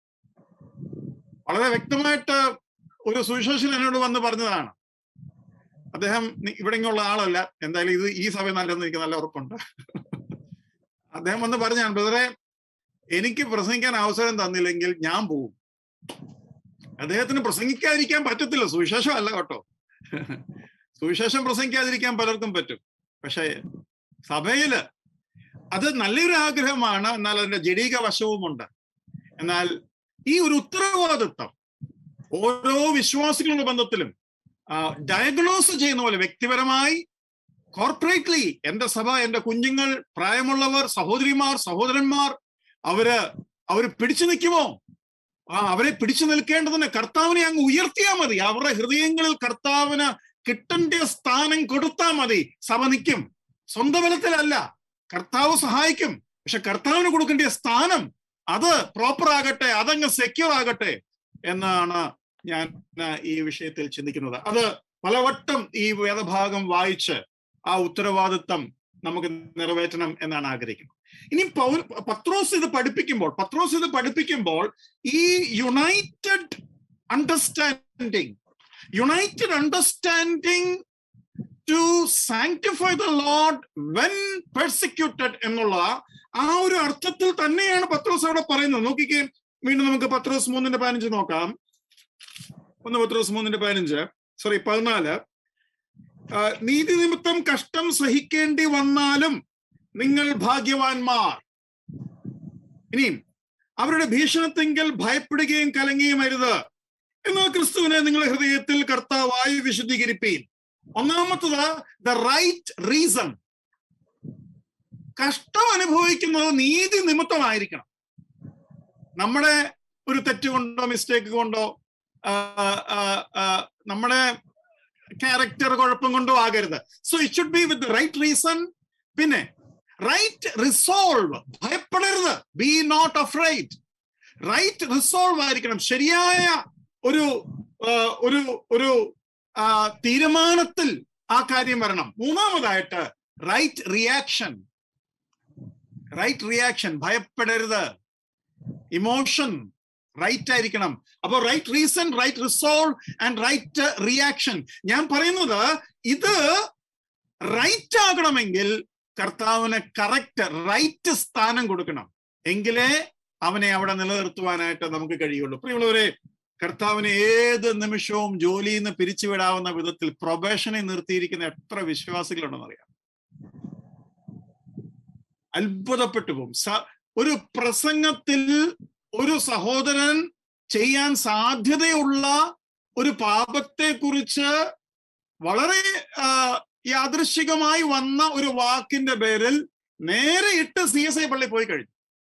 വളരെ വ്യക്തമായിട്ട് ഒരു സുവിശേഷൻ എന്നോട് വന്ന് പറഞ്ഞതാണ് അദ്ദേഹം നി- ഇവിടെ ഇങ്ങുള്ള ആളല്ല എന്തായാലും ഇത് ഈ സഭ നല്ലതെന്ന് എനിക്ക് നല്ല ഉറപ്പുണ്ട് അദ്ദേഹം വന്ന് പറഞ്ഞാണ് ബ്രദറെ എനിക്ക് പ്രസംഗിക്കാൻ അവസരം തന്നില്ലെങ്കിൽ ഞാൻ പോവും അദ്ദേഹത്തിന് പ്രസംഗിക്കാതിരിക്കാൻ പറ്റത്തില്ല സുവിശേഷം അല്ല കേട്ടോ സുവിശേഷം പ്രസംഗിക്കാതിരിക്കാൻ പലർക്കും പറ്റും പക്ഷേ സഭയില് അത് നല്ലൊരു ആഗ്രഹമാണ് എന്നാൽ അതിന്റെ ജഡീക വശവുമുണ്ട് എന്നാൽ ഈ ഒരു ഉത്തരവാദിത്വം ഓരോ വിശ്വാസികളുടെ ബന്ധത്തിലും ഡയഗ്നോസ് ചെയ്യുന്ന പോലെ വ്യക്തിപരമായി കോർപ്പറേറ്റ്ലി എന്റെ സഭ എന്റെ കുഞ്ഞുങ്ങൾ പ്രായമുള്ളവർ സഹോദരിമാർ സഹോദരന്മാർ അവര് അവര് പിടിച്ചു നിൽക്കുമോ ആ അവരെ പിടിച്ചു നിൽക്കേണ്ടതിന് കർത്താവിനെ അങ്ങ് ഉയർത്തിയാൽ മതി അവരുടെ ഹൃദയങ്ങളിൽ കർത്താവിന് കിട്ടേണ്ട സ്ഥാനം കൊടുത്താൽ മതി സഭ നിൽക്കും സ്വന്തം ബലത്തിലല്ല കർത്താവ് സഹായിക്കും പക്ഷെ കർത്താവിന് കൊടുക്കേണ്ട സ്ഥാനം അത് പ്രോപ്പർ ആകട്ടെ അതങ്ങ് സെക്യൂർ ആകട്ടെ എന്നാണ് ഞാൻ ആ, ഈ വിഷയത്തിൽ ചിന്തിക്കുന്നത് അത് പലവട്ടം ഈ വേദഭാഗം വായിച്ച് ആ ഉത്തരവാദിത്തം നമുക്ക് നിറവേറ്റണം എന്നാണ് ആഗ്രഹിക്കുന്നത് ഇനി പൗൽ പത്രോസ് ഇത് പഠിപ്പിക്കുമ്പോൾ പത്രോസ് ഇത് പഠിപ്പിക്കുമ്പോൾ ഈ united understanding united understanding to sanctify the Lord when persecuted എന്നുള്ള ആ ഒരു അർത്ഥത്തിൽ തന്നെയാണ് പത്രോസ് അവിടെ പറയുന്നത് നോക്കിക്കേ വീണ്ടും നമുക്ക് പത്രോസ് മൂന്നിന്റെ പതിനഞ്ച് നോക്കാം ഒന്ന് പത്രോസ് മൂന്നിന്റെ പതിനഞ്ച് സോറി പതിനാല് ആ, നീതി നിമിത്തം കഷ്ടം സഹിക്കേണ്ടി വന്നാലും നിങ്ങൾ ഭാഗ്യവാന്മാർ ഇനിയും അവരുടെ ഭീഷണത്തെങ്കിൽ ഭയപ്പെടുകയും കലങ്ങുകയും അരുത് എന്നാൽ ക്രിസ്തുവിനെ നിങ്ങളുടെ ഹൃദയത്തിൽ കർത്താവായി വിശുദ്ധീകരിപ്പീൻ ഒന്നാമത്തത് ദ റൈറ്റ് റീസൺ കഷ്ടം അനുഭവിക്കുന്നത് നീതി നിമിത്തമായിരിക്കണം നമ്മുടെ ഒരു തെറ്റ് കൊണ്ടോ മിസ്റ്റേക്ക് കൊണ്ടോ ആ, ആ, ആ, നമ്മുടെ ക്യാരക്ടർ കുഴപ്പം കൊണ്ടോ ആകരുത് so it should be with right reason പിന്നെ റൈറ്റ് റിസോൾവ് ഭയപ്പെടരുത് be not afraid right resolve ആയിരിക്കണം ശരിയായ ഒരു ആ, ഒരു ഒരു ആ, തീരുമാനത്തിൽ ആ കാര്യം വരണം മൂന്നാമതായിട്ട് റൈറ്റ് റിയാക്ഷൻ റൈറ്റ് റിയാക്ഷൻ ഭയപ്പെടരുത് ഇമോഷൻ റൈറ്റ് ആയിരിക്കണം അപ്പൊ right reason right resolve and right reaction ഞാൻ പറയുന്നത് ഇത് റൈറ്റ് ആകണമെങ്കിൽ കർത്താവിന് കറക്റ്റ് റൈറ്റ് സ്ഥാനം കൊടുക്കണം എങ്കിലേ അവനെ അവിടെ നിലനിർത്തുവാനായിട്ട് നമുക്ക് കഴിയുള്ളൂ പ്രിയമുള്ളവരെ കർത്താവിനെ ഏത് നിമിഷവും ജോലിയിൽ നിന്ന് പിരിച്ചുവിടാവുന്ന വിധത്തിൽ പ്രൊബേഷനെ നിർത്തിയിരിക്കുന്ന എത്ര വിശ്വാസികളുണ്ടെന്ന് അറിയാം അത്ഭുതപ്പെട്ടു പോകും സ- ഒരു പ്രസംഗത്തിൽ ഒരു സഹോദരൻ ചെയ്യാൻ സാധ്യതയുള്ള ഒരു പാപത്തെ കുറിച്ച് വളരെ ആ, യാദൃശികമായി വന്ന ഒരു വാക്കിന്റെ പേരിൽ നേരെ ഇട്ട് സി എസ് ഐ പള്ളി പോയി കഴിഞ്ഞു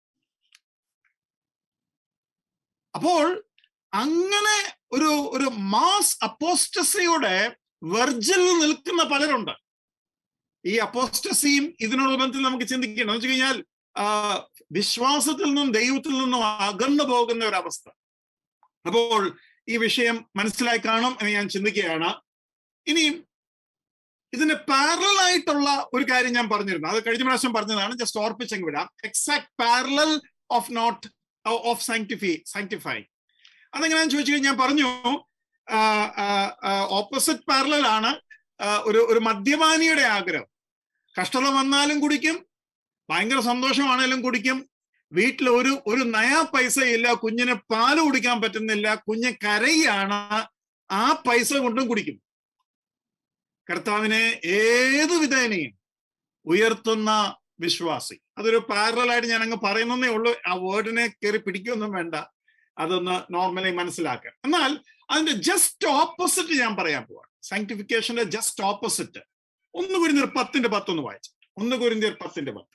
അപ്പോൾ അങ്ങനെ ഒരു ഒരു മാസ് അപ്പോസ്റ്റസിയുടെ വെർജിൽ നിൽക്കുന്ന പലരുണ്ട് ഈ അപ്പോസ്റ്റസിയും ഇതിനോട് ബന്ധത്തിൽ നമുക്ക് ചിന്തിക്കണം എന്ന് വെച്ച് കഴിഞ്ഞാൽ ആ, വിശ്വാസത്തിൽ നിന്നും ദൈവത്തിൽ നിന്നും അകന്നു പോകുന്ന ഒരു അവസ്ഥ അപ്പോൾ ഈ വിഷയം മനസ്സിലായി കാണും എന്ന് ഞാൻ ചിന്തിക്കുകയാണ് ഇനിയും ഇതിന് പാരലൽ ആയിട്ടുള്ള ഒരു കാര്യം ഞാൻ പറഞ്ഞിരുന്നു അത് കഴിഞ്ഞ പ്രാവശ്യം പറഞ്ഞതാണ് ജസ്റ്റ് ഓർപ്പിച്ചെങ്കിൽ വിടാം exact parallel of not of sanctify sanctify അതെങ്ങനെയാന്ന് ചോദിച്ചു കഴിഞ്ഞാൽ ഞാൻ പറഞ്ഞു ഓപ്പോസിറ്റ് പാരലൽ ആണ് ആ, ഒരു ഒരു മദ്യപാനിയുടെ ആഗ്രഹം കഷ്ടത വന്നാലും കുടിക്കും ഭയങ്കര സന്തോഷമാണേലും കുടിക്കും വീട്ടിൽ ഒരു ഒരു നയാ പൈസ ഇല്ല കുഞ്ഞിന് പാല് കുടിക്കാൻ പറ്റുന്നില്ല കുഞ്ഞ് കരയാണ് ആ പൈസ കൊണ്ടും കുടിക്കും കർത്താവിനെ ഏത് വിധേനയും ഉയർത്തുന്ന വിശ്വാസി അതൊരു പാരലായിട്ട് ഞാൻ അങ്ങ് പറയുന്നതേ ഉള്ളൂ ആ വേർഡിനെ കയറി പിടിക്കൊന്നും വേണ്ട അതൊന്ന് നോർമലി മനസ്സിലാക്കുക എന്നാൽ അതിന്റെ ജസ്റ്റ് ഓപ്പോസിറ്റ് ഞാൻ പറയാൻ പോവാണ് സയന്റിഫിക്കേഷന്റെ ജസ്റ്റ് ഓപ്പോസിറ്റ് ഒന്ന് കുരിന്തിയർ പത്തിന്റെ പത്തൊന്ന് വായിച്ചു ഒന്ന് കുരിന്തിയർ പത്തിന്റെ പത്ത്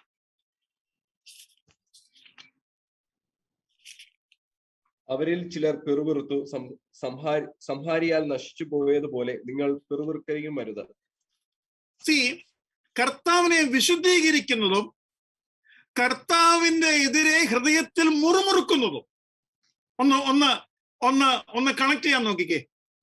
അവരിൽ ചിലർ പെറുപിറുത്തു സം- സംഹാരി സംഹാരിയാൽ നശിച്ചു പോയതുപോലെ നിങ്ങൾ പെറുപിറുക്കുകയും അരുത് സി കർത്താവിനെ വിശുദ്ധീകരിക്കുന്നതും കർത്താവിന്റെ എതിരെ ഹൃദയത്തിൽ മുറുമുറുക്കുന്നതും ഒന്ന് ഒന്ന് ഒന്ന് ഒന്ന് കണക്ട് ചെയ്യാൻ നോക്കിക്കേ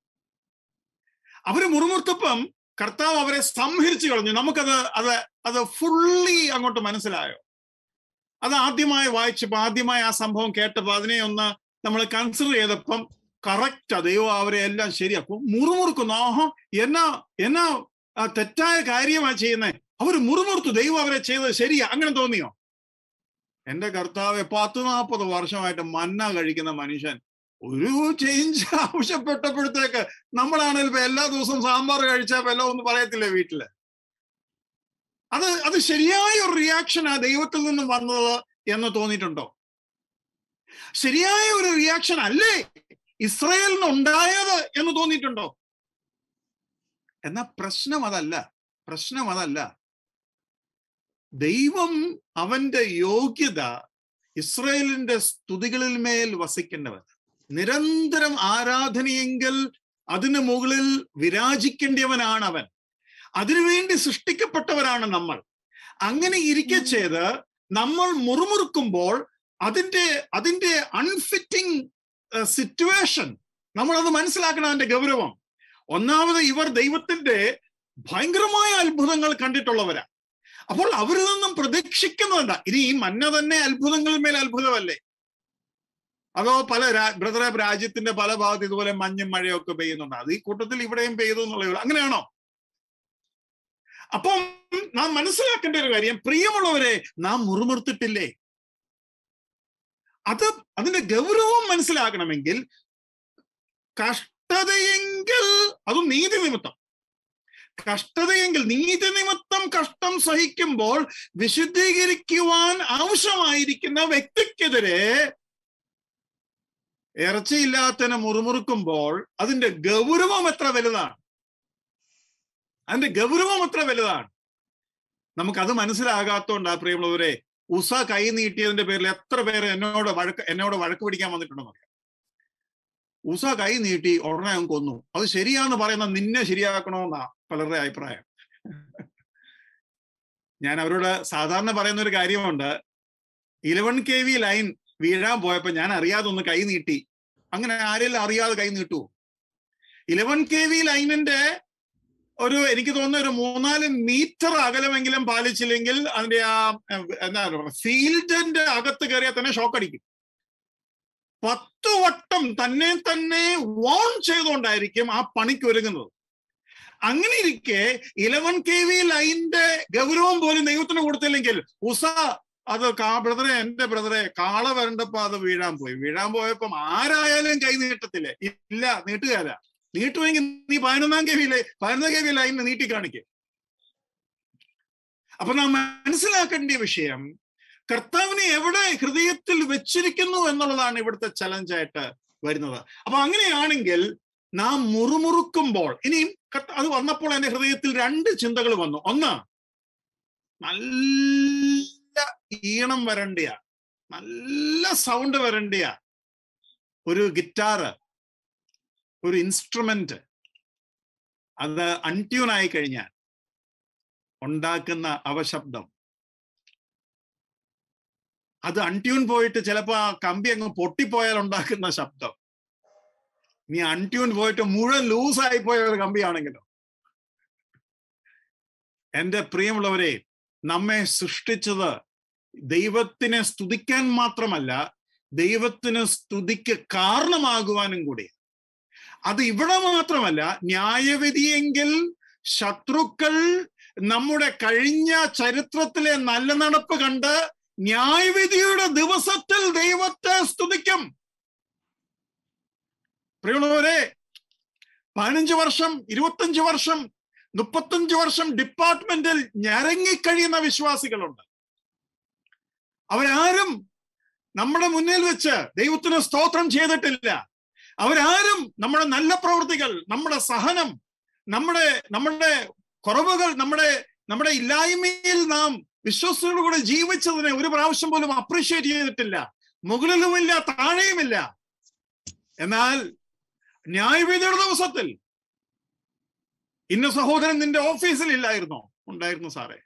അവര് മുറുമുറുത്തപ്പം കർത്താവ് അവരെ സംഹരിച്ചു കളഞ്ഞു നമുക്കത് അത് അത് ഫുള്ളി അങ്ങോട്ട് മനസ്സിലായോ അത് ആദ്യമായി വായിച്ചപ്പോ ആദ്യമായി ആ സംഭവം കേട്ടപ്പോ അതിനെ ഒന്ന് നമ്മൾ കൺസിഡർ ചെയ്തപ്പം കറക്റ്റ് ദൈവം അവരെ എല്ലാം ശരിയാക്കും മുറുമുറുക്കുന്നു ആഹാ എന്നാ എന്നാ ആ തെറ്റായ കാര്യമാണ് ചെയ്യുന്നത് അവർ മുറുമുറുത്തു ദൈവം അവരെ ചെയ്തത് ശരിയാ അങ്ങനെ തോന്നിയോ എന്റെ കർത്താവ് പത്ത് നാൽപ്പത് വർഷമായിട്ട് മന്ന കഴിക്കുന്ന മനുഷ്യൻ ഒരു ചേഞ്ച് ആവശ്യപ്പെട്ടപ്പോഴത്തേക്ക് നമ്മളാണെങ്കിൽ ഇപ്പൊ എല്ലാ ദിവസവും സാമ്പാർ കഴിച്ചാൽ വല്ലതും ഒന്നും പറയത്തില്ലേ വീട്ടില് അത് അത് ശരിയായ ഒരു റിയാക്ഷൻ ആ ദൈവത്തിൽ നിന്നും വന്നത് എന്ന് തോന്നിയിട്ടുണ്ടോ ശരിയായ ഒരു റിയാക്ഷൻ അല്ലേ ഇസ്രയേലിന് ഉണ്ടായത് എന്ന് തോന്നിയിട്ടുണ്ടോ എന്നാ പ്രശ്നം അതല്ല പ്രശ്നം അതല്ല ദൈവം അവന്റെ യോഗ്യത ഇസ്രയേലിന്റെ സ്തുതികളിൽ മേൽ വസിക്കേണ്ടവൻ നിരന്തരം ആരാധനയെങ്കിൽ അതിനു മുകളിൽ വിരാജിക്കേണ്ടിയവനാണ് അവൻ അതിനുവേണ്ടി സൃഷ്ടിക്കപ്പെട്ടവരാണ് നമ്മൾ അങ്ങനെ ഇരിക്കെ ചെയ്ത് നമ്മൾ മുറുമുറുക്കുമ്പോൾ അതിന്റെ അതിന്റെ അൺഫിറ്റിംഗ് സിറ്റുവേഷൻ നമ്മൾ അത് മനസ്സിലാക്കണം അതിന്റെ ഗൗരവം ഒന്നാമത് ഇവർ ദൈവത്തിന്റെ ഭയങ്കരമായ അത്ഭുതങ്ങൾ കണ്ടിട്ടുള്ളവരാ അപ്പോൾ അവരിൽ നിന്നും പ്രതീക്ഷിക്കുന്നതെന്താ ഇനി ഈ മന്ന തന്നെ അത്ഭുതങ്ങളിൽ മേൽ അത്ഭുതമല്ലേ അതോ പല രാ- ബ്രദറെ രാജ്യത്തിന്റെ പല ഭാഗത്ത് ഇതുപോലെ മഞ്ഞും മഴയൊക്കെ പെയ്യുന്നുണ്ട് അത് ഈ കൂട്ടത്തിൽ ഇവിടെയും പെയ്തു എന്നുള്ളേ ഉള്ളൂ അങ്ങനെയാണോ അപ്പം നാം മനസ്സിലാക്കേണ്ട ഒരു കാര്യം പ്രിയമുള്ളവരെ നാം മുറുമുറുത്തിട്ടില്ലേ അത് അതിന്റെ ഗൗരവം മനസ്സിലാക്കണമെങ്കിൽ കഷ്ടതയെങ്കിൽ അതും നീതി നിമിത്തം കഷ്ടതയെങ്കിൽ നീതി നിമിത്തം കഷ്ടം സഹിക്കുമ്പോൾ വിശുദ്ധീകരിക്കുവാൻ ആവശ്യമായിരിക്കുന്ന വ്യക്തിക്കെതിരെ ഇറച്ചിയില്ലാത്തതിനെ മുറുമുറുക്കുമ്പോൾ അതിന്റെ ഗൗരവം എത്ര വലുതാണ് അതിന്റെ ഗൗരവം എത്ര വലുതാണ് നമുക്കത് മനസ്സിലാകാത്തോണ്ടാ പ്രിയമുള്ളവരെ ഉസ കൈ നീട്ടിയതിന്റെ പേരിൽ എത്ര പേര് എന്നോട് വഴക്ക് എന്നോട് വഴക്ക് പിടിക്കാൻ വന്നിട്ടുണ്ടെന്ന് അറിയാം ഉസ കൈ നീട്ടി ഉടനെ അവൻ കൊന്നു അത് ശരിയാന്ന് പറയുന്ന നിന്നെ ശരിയാക്കണമെന്നാ പലരുടെ അഭിപ്രായം ഞാൻ അവരോട് സാധാരണ പറയുന്ന ഒരു കാര്യമുണ്ട് ഇലവൻ കെ വി ലൈൻ വീഴാൻ പോയപ്പോ ഞാൻ അറിയാതെ ഒന്ന് കൈ നീട്ടി അങ്ങനെ ആരെങ്കിലും അറിയാതെ കൈ നീട്ടുവോ ഇലവൻ കെ വി ലൈനിന്റെ ഒരു എനിക്ക് തോന്നുന്ന ഒരു മൂന്നാല് മീറ്റർ അകലമെങ്കിലും പാലിച്ചില്ലെങ്കിൽ അതിന്റെ ആ ഏർ, എന്താ പറയുക ഫീൽഡിന്റെ അകത്ത് കയറിയാൽ തന്നെ ഷോക്ക് അടിക്കും പത്ത് വട്ടം തന്നെ തന്നെ വോൺ ചെയ്തുകൊണ്ടായിരിക്കും ആ പണിക്ക് ഒരുങ്ങുന്നത് അങ്ങനെ ഇരിക്കെ ഇലവൻ കെ വി ലൈനിന്റെ ഗൗരവം പോലും ദൈവത്തിന് കൊടുത്തില്ലെങ്കിൽ ഉസ അത് കാ ബ്രദറെ എന്റെ ബ്രദറെ കാള വരണ്ടപ്പോ അത് വീഴാൻ പോയി വീഴാൻ പോയപ്പം ആരായാലും കൈ നീട്ടത്തില്ലേ ഇല്ല നീട്ടുകാരാ നീട്ടുമെങ്കിൽ നീ പതിനൊന്നാം കെ വിയിലെ പതിനൊന്നാം കെ വി ലൈനിന് നീട്ടി കാണിക്കുക അപ്പൊ നാം മനസ്സിലാക്കേണ്ട വിഷയം കർത്താവിനെ എവിടെ ഹൃദയത്തിൽ വെച്ചിരിക്കുന്നു എന്നുള്ളതാണ് ഇവിടുത്തെ ചലഞ്ചായിട്ട് വരുന്നത് അപ്പൊ അങ്ങനെയാണെങ്കിൽ നാം മുറുമുറുക്കുമ്പോൾ ഇനിയും കർത്ത- അത് വന്നപ്പോൾ എന്റെ ഹൃദയത്തിൽ രണ്ട് ചിന്തകൾ വന്നു ഒന്ന് നല്ല ഈണം വരണ്ടിയ നല്ല സൗണ്ട് വരണ്ടിയ ഒരു ഗിറ്റാറ് ഒരു ഇൻസ്ട്രുമെന്റ് അത് അൺട്യൂൺ ആയി കഴിഞ്ഞാൽ ഉണ്ടാക്കുന്ന അവശബ്ദം അത് അൺട്യൂൺ പോയിട്ട് ചിലപ്പോ ആ കമ്പി അങ്ങ് പൊട്ടിപ്പോയാൽ ഉണ്ടാക്കുന്ന ശബ്ദം നീ അൺട്യൂൺ പോയിട്ട് മുഴുവൻ ലൂസായി പോയ ഒരു കമ്പിയാണെങ്കിലോ എന്റെ പ്രിയമുള്ളവരെ നമ്മെ സൃഷ്ടിച്ചത് ദൈവത്തിനെ സ്തുതിക്കാൻ മാത്രമല്ല ദൈവത്തിന് സ്തുതിക്ക് കാരണമാകുവാനും കൂടി അത് ഇവിടെ മാത്രമല്ല ന്യായവിധിയെങ്കിൽ ശത്രുക്കൾ നമ്മുടെ കഴിഞ്ഞ ചരിത്രത്തിലെ നല്ല നടപ്പ് കണ്ട് ന്യായവിധിയുടെ ദിവസത്തിൽ ദൈവത്തെ സ്തുതിക്കും പ്രിയമുള്ളവരെ പതിനഞ്ച് വർഷം ഇരുപത്തഞ്ച് വർഷം മുപ്പത്തഞ്ച് വർഷം ഡിപ്പാർട്ട്മെന്റിൽ ഞരങ്ങിക്കഴിയുന്ന വിശ്വാസികളുണ്ട് അവരാരും നമ്മുടെ മുന്നിൽ വെച്ച് ദൈവത്തിന് സ്തോത്രം ചെയ്തിട്ടില്ല അവരാരും നമ്മുടെ നല്ല പ്രവൃത്തികൾ നമ്മുടെ സഹനം നമ്മുടെ നമ്മുടെ കുറവുകൾ നമ്മുടെ നമ്മുടെ ഇല്ലായ്മയിൽ നാം വിശ്വസ്തയോടുകൂടെ ജീവിച്ചതിനെ ഒരു പ്രാവശ്യം പോലും അപ്രീഷിയേറ്റ് ചെയ്തിട്ടില്ല മുകളിലുമില്ല താഴെയുമില്ല എന്നാൽ ന്യായവിധിയുടെ ദിവസത്തിൽ ഇന്ന സഹോദരൻ നിന്റെ ഓഫീസിൽ ഇല്ലായിരുന്നോ ഉണ്ടായിരുന്നു സാറേ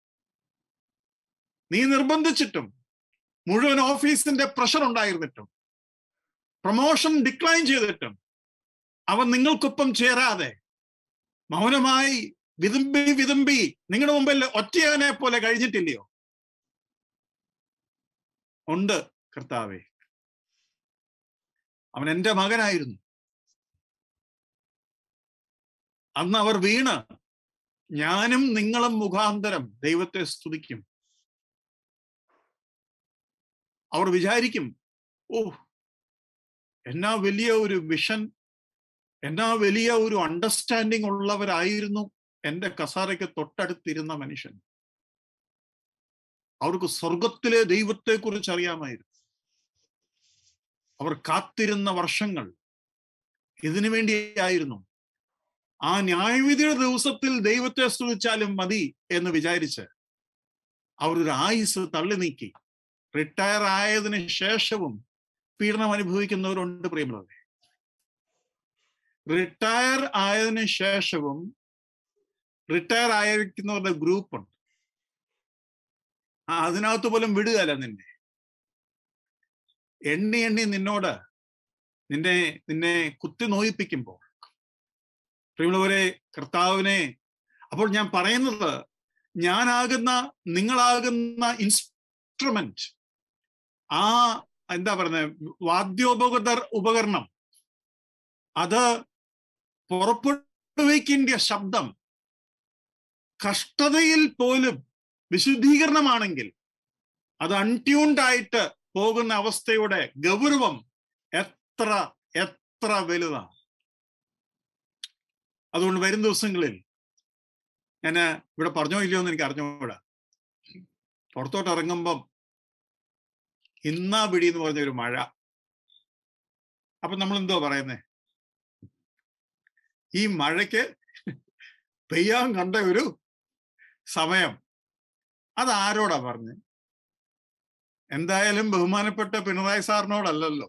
നീ നിർബന്ധിച്ചിട്ടും മുഴുവൻ ഓഫീസിന്റെ പ്രഷർ ഉണ്ടായിരുന്നിട്ടും പ്രൊമോഷൻ ഡിക്ലൈൻ ചെയ്തിട്ടും അവൻ നിങ്ങൾക്കൊപ്പം ചേരാതെ മൗനമായി വിതുമ്പി വിതുമ്പി നിങ്ങളുടെ മുമ്പിൽ ഒറ്റയാനെ പോലെ കഴിഞ്ഞിട്ടില്ലയോ ഉണ്ട് കർത്താവെ അവൻ എന്റെ മകനായിരുന്നു അന്ന് അവർ വീണ് ഞാനും നിങ്ങളും മുഖാന്തരം ദൈവത്തെ സ്തുതിക്കും അവർ വിചാരിക്കും ഓ എന്നാ വലിയ ഒരു വിഷൻ എന്നാ വലിയ ഒരു അണ്ടർസ്റ്റാൻഡിങ് ഉള്ളവരായിരുന്നു എന്റെ കസാരയ്ക്ക് തൊട്ടടുത്തിരുന്ന മനുഷ്യൻ അവർക്ക് സ്വർഗത്തിലെ ദൈവത്തെ കുറിച്ച് അറിയാമായിരുന്നു അവർ കാത്തിരുന്ന വർഷങ്ങൾ ഇതിനു വേണ്ടിയായിരുന്നു ആ ന്യായവിധിയുടെ ദിവസത്തിൽ ദൈവത്തെ സ്തുതിച്ചാലും മതി എന്ന് വിചാരിച്ച് അവർ ഒരു ആയുസ് തള്ളി നീക്കി റിട്ടയർ ആയതിനു ശേഷവും പീഡനം അനുഭവിക്കുന്നവരുണ്ട് പ്രിയമുള്ളവരെ റിട്ടയർ ആയതിനു ശേഷവും റിട്ടയർ ആയിരിക്കുന്നവരുടെ ഗ്രൂപ്പ് ഉണ്ട് ആ അതിനകത്ത് പോലും വിടുകയല്ല നിന്നെ എണ്ണി എണ്ണി നിന്നോട് നിന്നെ നിന്നെ കുത്തി നോയിപ്പിക്കുമ്പോൾ പ്രിയമുള്ളവരെ കർത്താവിനെ അപ്പോൾ ഞാൻ പറയുന്നത് ഞാനാകുന്ന നിങ്ങളാകുന്ന ഇൻസ്ട്രുമെന്റ് ആ എന്താ പറയുന്നത് വാദ്യോപകൃത ഉപകരണം അത് പുറപ്പെടുവിക്കേണ്ട ശബ്ദം കഷ്ടതയിൽ പോലും വിശുദ്ധീകരണമാണെങ്കിൽ അത് അൺട്യൂൺഡ് ആയിട്ട് പോകുന്ന അവസ്ഥയുടെ ഗൗരവം എത്ര എത്ര വലുതാണ് അതുകൊണ്ട് വരും ദിവസങ്ങളിൽ ഞാൻ ഇവിടെ പറഞ്ഞോ ഇല്ലയോ എന്ന് എനിക്ക് അറിഞ്ഞുകൂടാ പുറത്തോട്ട് ഇറങ്ങുമ്പം ഇന്നാ പിടി എന്ന് പറഞ്ഞ ഒരു മഴ അപ്പൊ നമ്മൾ എന്തോ പറയുന്നേ ഈ മഴയ്ക്ക് പെയ്യാൻ കണ്ട ഒരു സമയം അത് ആരോടാ പറഞ്ഞ് എന്തായാലും ബഹുമാനപ്പെട്ട പിണറായി സാറിനോടല്ലല്ലോ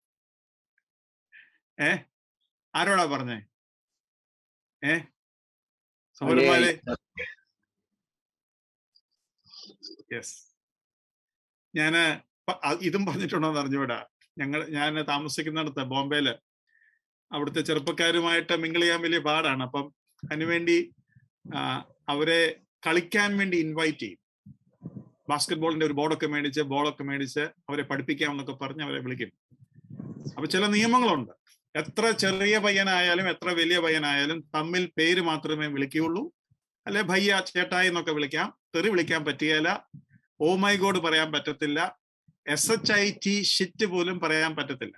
ഏ ആരോടാ പറഞ്ഞേ ഏ സൗരന്മാരെ യെസ് ഞാന് പ- അ- ഇതും പറഞ്ഞിട്ടുണ്ടോ എന്ന് അറിഞ്ഞുകൂടാ ഞങ്ങൾ ഞാൻ താമസിക്കുന്നിടത്ത് ബോംബെയില് അവിടുത്തെ ചെറുപ്പക്കാരുമായിട്ട് മിങ്കിൾ ചെയ്യാൻ വലിയ പാടാണ് അപ്പം അതിനുവേണ്ടി ആ, അവരെ കളിക്കാൻ വേണ്ടി ഇൻവൈറ്റ് ചെയ്യും ബാസ്കറ്റ് ബോളിന്റെ ഒരു ബോർഡൊക്കെ മേടിച്ച് ബോളൊക്കെ മേടിച്ച് അവരെ പഠിപ്പിക്കാം എന്നൊക്കെ പറഞ്ഞ് അവരെ വിളിക്കും അപ്പൊ ചില നിയമങ്ങളുണ്ട് എത്ര ചെറിയ പയ്യനായാലും എത്ര വലിയ പയ്യനായാലും തമ്മിൽ പേര് മാത്രമേ വിളിക്കുകയുള്ളൂ അല്ലെ ഭയ്യ ചേട്ടായി എന്നൊക്കെ വിളിക്കാം തെറി വിളിക്കാൻ പറ്റിയല്ല ഓ മൈ ഗോഡ് പറയാൻ പറ്റത്തില്ല S H I T shit പോലും പറയാൻ പറ്റത്തില്ല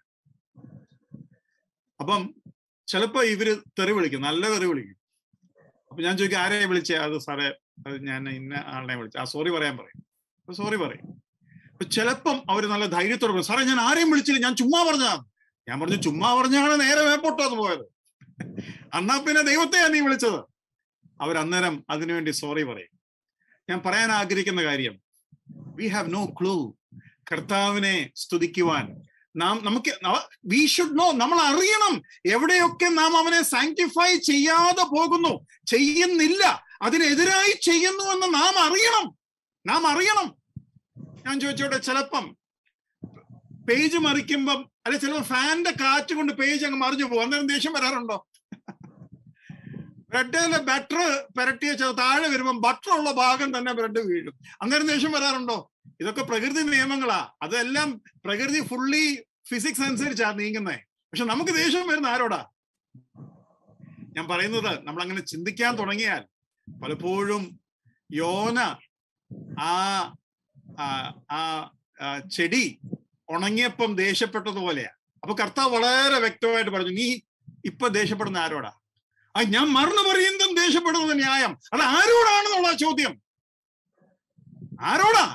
അപ്പം ചിലപ്പോ ഇവര് തെറി വിളിക്കും നല്ല തെറി വിളിക്കും അപ്പൊ ഞാൻ ചോദിക്കും ആരെയെ വിളിച്ചേ അത് സാറേ അത് ഞാൻ ഇന്ന ആളിനെ വിളിച്ചു ആ സോറി പറയാൻ പറയും അപ്പൊ സോറി പറയും അപ്പൊ ചിലപ്പം അവര് നല്ല ധൈര്യത്തോടെ പറയും സാറേ ഞാൻ ആരെയും വിളിച്ചില്ല ഞാൻ ചുമ്മാ പറഞ്ഞാ ഞാൻ പറഞ്ഞു ചുമ്മാ പറഞ്ഞാണ് നേരെ മേപ്പോട്ടാന്ന് പോയത് അന്നാ പിന്നെ ദൈവത്തെയാ നീ വിളിച്ചത് അവരന്നേരം അതിനുവേണ്ടി സോറി പറയും ഞാൻ പറയാൻ ആഗ്രഹിക്കുന്ന കാര്യം വി ഹാവ് നോ ക്ലൂ കർത്താവിനെ സ്തുതിക്കുവാൻ നാം നമുക്ക് വി ഷുഡ് നോ നമ്മൾ അറിയണം എവിടെയൊക്കെ നാം അവനെ സാങ്ക്ടിഫൈ ചെയ്യാതെ പോകുന്നു ചെയ്യുന്നില്ല അതിനെതിരായി ചെയ്യുന്നു എന്ന് നാം അറിയണം നാം അറിയണം ഞാൻ ചോദിച്ചോട്ടെ ചിലപ്പം പേജ് മറിക്കുമ്പം അല്ലെ ചിലപ്പോൾ ഫാന്റെ കാറ്റ് കൊണ്ട് പേജ് അങ്ങ് മറിഞ്ഞു പോകും അന്നേരം ദേഷ്യം വരാറുണ്ടോ ബ്രെഡിലെ ബട്ടർ പുരട്ടിയ ചെ- താഴെ വരുമ്പോൾ ബട്ടർ ഉള്ള ഭാഗം തന്നെ ബ്രെഡ് വീഴും അന്നേരം ദേഷ്യം വരാറുണ്ടോ ഇതൊക്കെ പ്രകൃതി നിയമങ്ങളാ അതെല്ലാം പ്രകൃതി ഫുള്ളി ഫിസിക്സ് അനുസരിച്ചാ നീങ്ങുന്നേ പക്ഷെ നമുക്ക് ദേഷ്യം വരുന്ന ആരോടാ ഞാൻ പറയുന്നത് നമ്മൾ അങ്ങനെ ചിന്തിക്കാൻ തുടങ്ങിയാൽ പലപ്പോഴും യോന ആ ആ ആ ആ ചെടി ഉണങ്ങിയപ്പം ദേഷ്യപ്പെട്ടതുപോലെയാ അപ്പൊ കർത്താവ് വളരെ വ്യക്തമായിട്ട് പറഞ്ഞു നീ ഇപ്പൊ ദേഷ്യപ്പെടുന്ന ആരോടാ ആ ഞാൻ മറന്നു പറയുന്നതും ദേഷ്യപ്പെടുന്നത് ന്യായം അത് ആരോടാണെന്നുള്ള ചോദ്യം ആരോടാ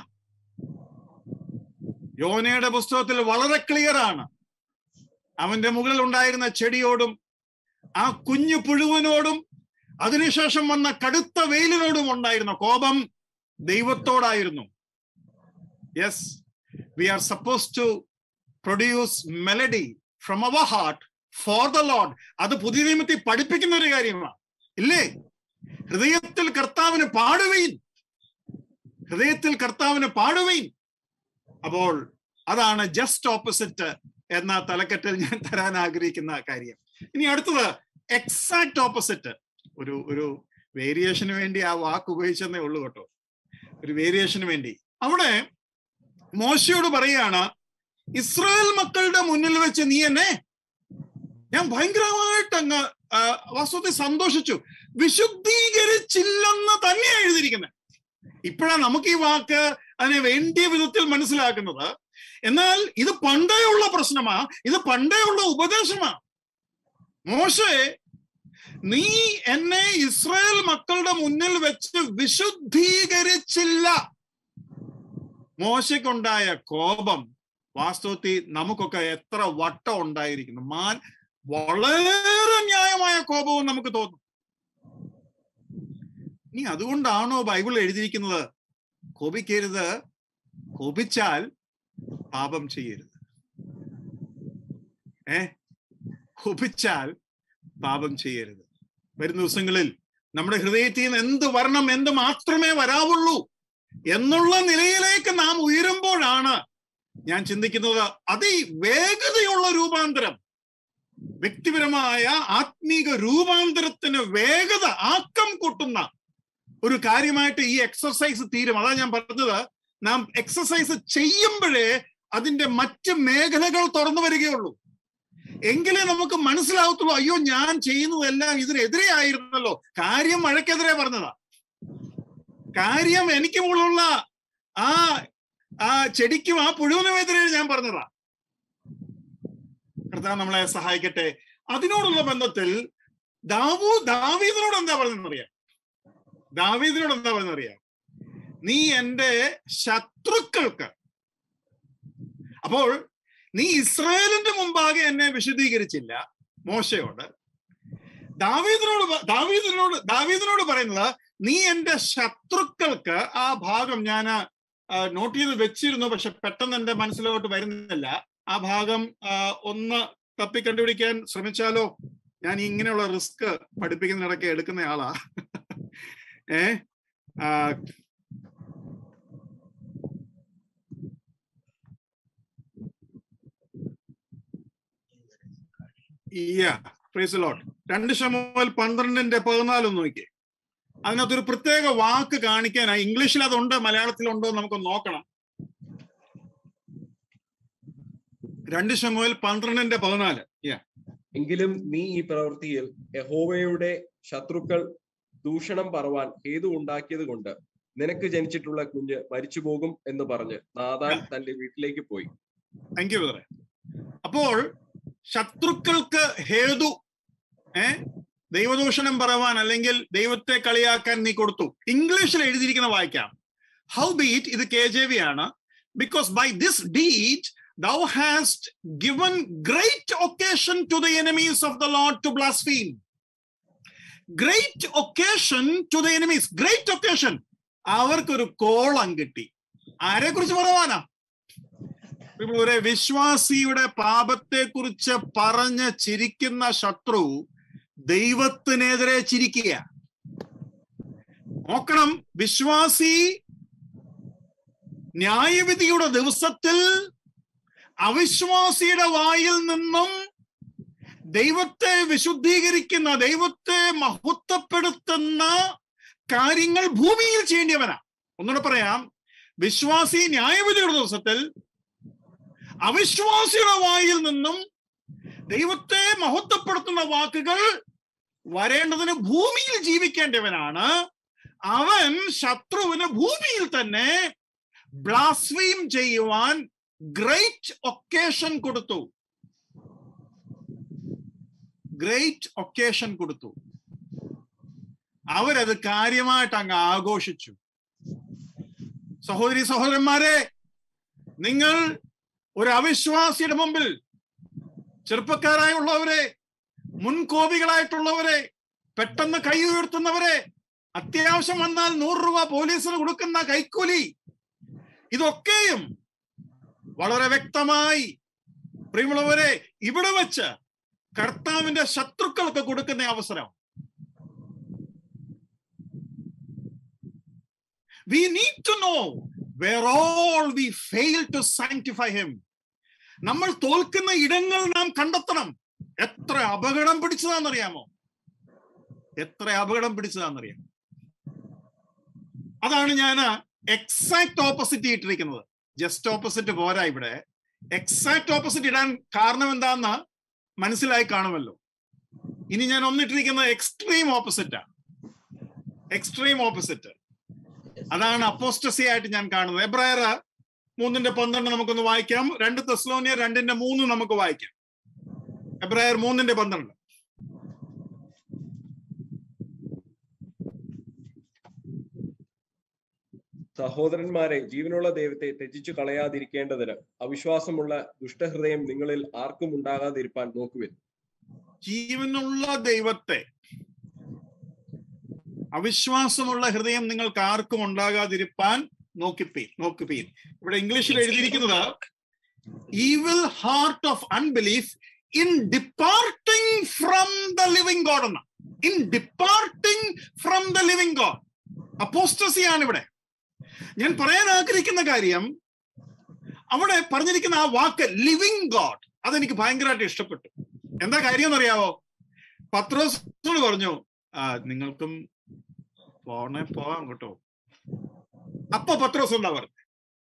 യോനയുടെ പുസ്തകത്തിൽ വളരെ ക്ലിയർ ആണ് അവന്റെ മുകളിൽ ഉണ്ടായിരുന്ന ചെടിയോടും ആ കുഞ്ഞു പുഴുവിനോടും അതിനുശേഷം വന്ന കടുത്ത വെയിലിനോടും ഉണ്ടായിരുന്ന കോപം ദൈവത്തോടായിരുന്നു yes we are suppose to produce melody from our heart for the Lord അത് പുതിയ നിയമത്തിൽ പഠിപ്പിക്കുന്ന ഒരു കാര്യമാണ് ഇല്ലേ ഹൃദയത്തിൽ കർത്താവിന് പാടുവീൻ ഹൃദയത്തിൽ കർത്താവിന് പാടുവീൻ അപ്പോൾ അതാണ് ജസ്റ്റ് ഓപ്പോസിറ്റ് എന്ന തലക്കെട്ടിൽ ഞാൻ തരാൻ ആഗ്രഹിക്കുന്ന കാര്യം ഇനി അടുത്തത് എക്സാക്ട് ഓപ്പോസിറ്റ് ഒരു ഒരു വേരിയേഷന് വേണ്ടി ആ വാക്ക് ഉപയോഗിച്ചെന്നേ ഉള്ളൂ കേട്ടോ ഒരു വേരിയേഷന് വേണ്ടി അവിടെ മോശയോട് പറയാണ് ഇസ്രായേൽ മക്കളുടെ മുന്നിൽ വെച്ച് നീ എന്നെ ഞാൻ ഭയങ്കരമായിട്ട് അങ്ങ് ആ, വാസ്തവത്തിൽ സന്തോഷിച്ചു വിശുദ്ധീകരിച്ചില്ലെന്ന് തന്നെയാണ് എഴുതിയിരിക്കുന്നത് ഇപ്പോഴാണ് നമുക്ക് ഈ വാക്ക് അതിനെ വേണ്ടിയ വിധത്തിൽ മനസ്സിലാക്കുന്നത് എന്നാൽ ഇത് പണ്ടേ ഉള്ള പ്രശ്നമാ ഇത് പണ്ടേ ഉള്ള ഉപദേശമാ മോശെ നീ എന്നെ ഇസ്രായേൽ മക്കളുടെ മുന്നിൽ വെച്ച് വിശുദ്ധീകരിച്ചില്ല മോശയ്ക്കുണ്ടായ കോപം വാസ്തവത്തിൽ നമുക്കൊക്കെ എത്ര വട്ടം ഉണ്ടായിരിക്കുന്നു മാൻ വളരെ ന്യായമായ കോപവും നമുക്ക് തോന്നും ഇനി അതുകൊണ്ടാണോ ബൈബിൾ എഴുതിയിരിക്കുന്നത് കോപിക്കരുത് കോപിച്ചാൽ പാപം ചെയ്യരുത് ഏ കോപിച്ചാൽ പാപം ചെയ്യരുത് വരുന്ന ദിവസങ്ങളിൽ നമ്മുടെ ഹൃദയത്തിൽ നിന്ന് എന്ത് വരണം എന്ത് മാത്രമേ വരാവുള്ളൂ എന്നുള്ള നിലയിലേക്ക് നാം ഉയരുമ്പോഴാണ് ഞാൻ ചിന്തിക്കുന്നത് അതിവേഗതയുള്ള രൂപാന്തരം വ്യക്തിപരമായ ആത്മീക രൂപാന്തരത്തിന് വേഗത ആക്കം കൂട്ടുന്ന ഒരു കാര്യമായിട്ട് ഈ എക്സർസൈസ് തീരും അതാ ഞാൻ പറഞ്ഞത് നാം എക്സർസൈസ് ചെയ്യുമ്പോഴേ അതിന്റെ മറ്റ് മേഖലകൾ തുറന്നു വരികയുള്ളൂ എങ്കിലേ നമുക്ക് മനസ്സിലാവത്തുള്ളൂ അയ്യോ ഞാൻ ചെയ്യുന്നതെല്ലാം ഇതിനെതിരെ ആയിരുന്നല്ലോ കാര്യം മഴക്കെതിരെ പറഞ്ഞതാ കാര്യം എനിക്ക് മുകളിലുള്ള ആ ആ ചെടിക്കും ആ പുഴുവിനുമെതിരെ ഞാൻ പറഞ്ഞതാ കർത്താവ് നമ്മളെ സഹായിക്കട്ടെ അതിനോടുള്ള ബന്ധത്തിൽ ദാവു ദാവീദിനോട് എന്താ പറഞ്ഞെന്നറിയാം ദാവീദിനോട് എന്താ പറഞ്ഞറിയാം നീ എന്റെ ശത്രുക്കൾക്ക് അപ്പോൾ നീ ഇസ്രായേലിന്റെ മുമ്പാകെ എന്നെ വിശദീകരിച്ചില്ല മോശയോട് ദാവീദിനോട് പ- ദാവീദിനോട് ദാവീദിനോട് പറയുന്നത് നീ എന്റെ ശത്രുക്കൾക്ക് ആ ഭാഗം ഞാൻ നോട്ട് ചെയ്ത് വെച്ചിരുന്നു പക്ഷെ പെട്ടെന്ന് എന്റെ മനസ്സിലോട്ട് വരുന്നില്ല ആ ഭാഗം ആ, ഒന്ന് തപ്പി കണ്ടുപിടിക്കാൻ ശ്രമിച്ചാലോ ഞാൻ ഇങ്ങനെയുള്ള റിസ്ക് പഠിപ്പിക്കുന്നിടയ്ക്ക് എടുക്കുന്ന ആളാ ഏ ആ, Yeah, praise the Lord. രണ്ട് ശമുവേൽ പന്ത്രണ്ടിന്റെ പതിനാല് ഒന്ന് നോക്കിയേ അതിനകത്തൊരു പ്രത്യേക വാക്ക് കാണിക്കാനായി ഇംഗ്ലീഷിൽ അതുണ്ട് മലയാളത്തിലുണ്ടോ എന്ന് നമുക്ക് നോക്കണം രണ്ട് ശമുവേൽ പന്ത്രണ്ടിന്റെ പതിനാല് Yeah. എങ്കിലും നീ ഈ പ്രവൃത്തിയിൽ യഹോവയുടെ ശത്രുക്കൾ ദൂഷണം പറവാൻ ഹേതു ഉണ്ടാക്കിയത് കൊണ്ട് നിനക്ക് ജനിച്ചിട്ടുള്ള കുഞ്ഞ് മരിച്ചുപോകും എന്ന് പറഞ്ഞ് നാദാൻ തന്റെ വീട്ടിലേക്ക് പോയി താങ്ക് യു ബ്രദറെ അപ്പോൾ ശത്രുക്കൾക്ക് ഹേതു ഏ ദൈവദൂഷണം പറവാൻ അല്ലെങ്കിൽ ദൈവത്തെ കളിയാക്കാൻ നീ കൊടുത്തു ഇംഗ്ലീഷിൽ എഴുതിയിരിക്കുന്ന വായിക്കാം ഹൗ ബീറ്റ് ഇത് കെ ജെ വി ആണ് because by this deed thou hast given great occasion to the enemies of the Lord to blaspheme. Great occasion to the enemies. Great occasion. അവർക്കൊരു കോളം കിട്ടി ആരെ കുറിച്ച് പറവാനാ ഒരു വിശ്വാസിയുടെ പാപത്തെ കുറിച്ച് പറഞ്ഞ് ചിരിക്കുന്ന ശത്രു ദൈവത്തിനെതിരെ ചിരിക്കുക നോക്കണം വിശ്വാസി ന്യായവിധിയുടെ ദിവസത്തിൽ അവിശ്വാസിയുടെ വായിൽ നിന്നും ദൈവത്തെ വിശുദ്ധീകരിക്കുന്ന ദൈവത്തെ മഹത്വപ്പെടുത്തുന്ന കാര്യങ്ങൾ ഭൂമിയിൽ ചെയ്യേണ്ടിയവനാ ഒന്നുകൂടെ പറയാം വിശ്വാസി ന്യായവിധിയുടെ ദിവസത്തിൽ അവിശ്വാസിയുടെ വായിൽ നിന്നും ദൈവത്തെ മഹത്വപ്പെടുത്തുന്ന വാക്കുകൾ വരേണ്ടതിന് ഭൂമിയിൽ ജീവിക്കേണ്ടവനാണ് അവൻ ശത്രുവിന് ഭൂമിയിൽ തന്നെ ബ്ലാസ്വീം ചെയ്യുവാൻ ഗ്രേറ്റ് ഒക്കേഷൻ കൊടുത്തു ഗ്രേറ്റ് ഒക്കേഷൻ കൊടുത്തു അവരത് കാര്യമായിട്ട് അങ്ങ് ആഘോഷിച്ചു സഹോദരി സഹോദരന്മാരെ നിങ്ങൾ ഒരു അവിശ്വാസിയുടെ മുമ്പിൽ ചെറുപ്പക്കാരായുള്ളവരെ മുൻകോപികളായിട്ടുള്ളവരെ പെട്ടെന്ന് കൈ ഉയർത്തുന്നവരെ അത്യാവശ്യം വന്നാൽ നൂറ് രൂപ പോലീസിന് കൊടുക്കുന്ന കൈക്കൂലി ഇതൊക്കെയും വളരെ വ്യക്തമായി പ്രിയമുള്ളവരെ ഇവിടെ വെച്ച് കർത്താവിന്റെ ശത്രുക്കൾക്ക് കൊടുക്കുന്ന അവസരം we need to know where all we fail to sanctify him നമ്മൾ തോൽക്കുന്ന ഇടങ്ങൾ നാം കണ്ടെത്തണം എത്ര അപകടം പിടിച്ചതാണെന്നറിയാമോ എത്ര അപകടം പിടിച്ചതാണെന്നറിയാം അതാണ് ഞാൻ എക്സാക്ട് ഓപ്പോസിറ്റ് ഇട്ടിരിക്കുന്നത് ജസ്റ്റ് ഓപ്പോസിറ്റ് പോരാ ഇവിടെ എക്സാക്ട് ഓപ്പോസിറ്റ് ഇടാൻ കാരണം എന്താന്ന് മനസ്സിലായി കാണുമല്ലോ ഇനി ഞാൻ ഒന്നിട്ടിരിക്കുന്നത് എക്സ്ട്രീം ഓപ്പോസിറ്റാ എക്സ്ട്രീം ഓപ്പോസിറ്റ് അതാണ് അപ്പോസ്റ്റസി ആയിട്ട് ഞാൻ കാണുന്നത് എബ്രായർ മൂന്നിന്റെ പന്ത്രണ്ട് നമുക്കൊന്ന് വായിക്കാം രണ്ട് തെസ്ലോനിയ രണ്ടിന്റെ മൂന്ന് നമുക്ക് വായിക്കാം എബ്രായർ മൂന്നിന്റെ പന്ത്രണ്ട് സഹോദരന്മാരെ ജീവനുള്ള ദൈവത്തെ ത്യജിച്ചു കളയാതിരിക്കേണ്ടതിന് അവിശ്വാസമുള്ള ദുഷ്ടഹൃദയം നിങ്ങളിൽ ആർക്കും ഉണ്ടാകാതിരിപ്പാൻ നോക്കുവിൻ ജീവനുള്ള ദൈവത്തെ അവിശ്വാസമുള്ള ഹൃദയം നിങ്ങൾക്ക് ആർക്കും ഉണ്ടാകാതിരിപ്പാൻ നോക്കിപ്പീൻ നോക്കുപീൻ ഇവിടെ ഇംഗ്ലീഷിൽ എഴുതിയിരിക്കുന്നത് evil heart of unbelief in departing from the living God എന്ന in departing from the living God apostasy ആണ് ഇവിടെ ഞാൻ പറയാൻ ആഗ്രഹിക്കുന്ന കാര്യം അവിടെ പറഞ്ഞിരിക്കുന്ന ആ വാക്ക് ലിവിംഗ് ഗോഡ് അതെനിക്ക് ഭയങ്കരമായിട്ട് ഇഷ്ടപ്പെട്ടു എന്താ കാര്യം എന്നറിയാവോ പത്രോസിനോട് പറഞ്ഞു ആ നിങ്ങൾക്കും പോണേ പോവാം കേട്ടോ അപ്പൊ പത്രോസ് എന്താ പറഞ്ഞു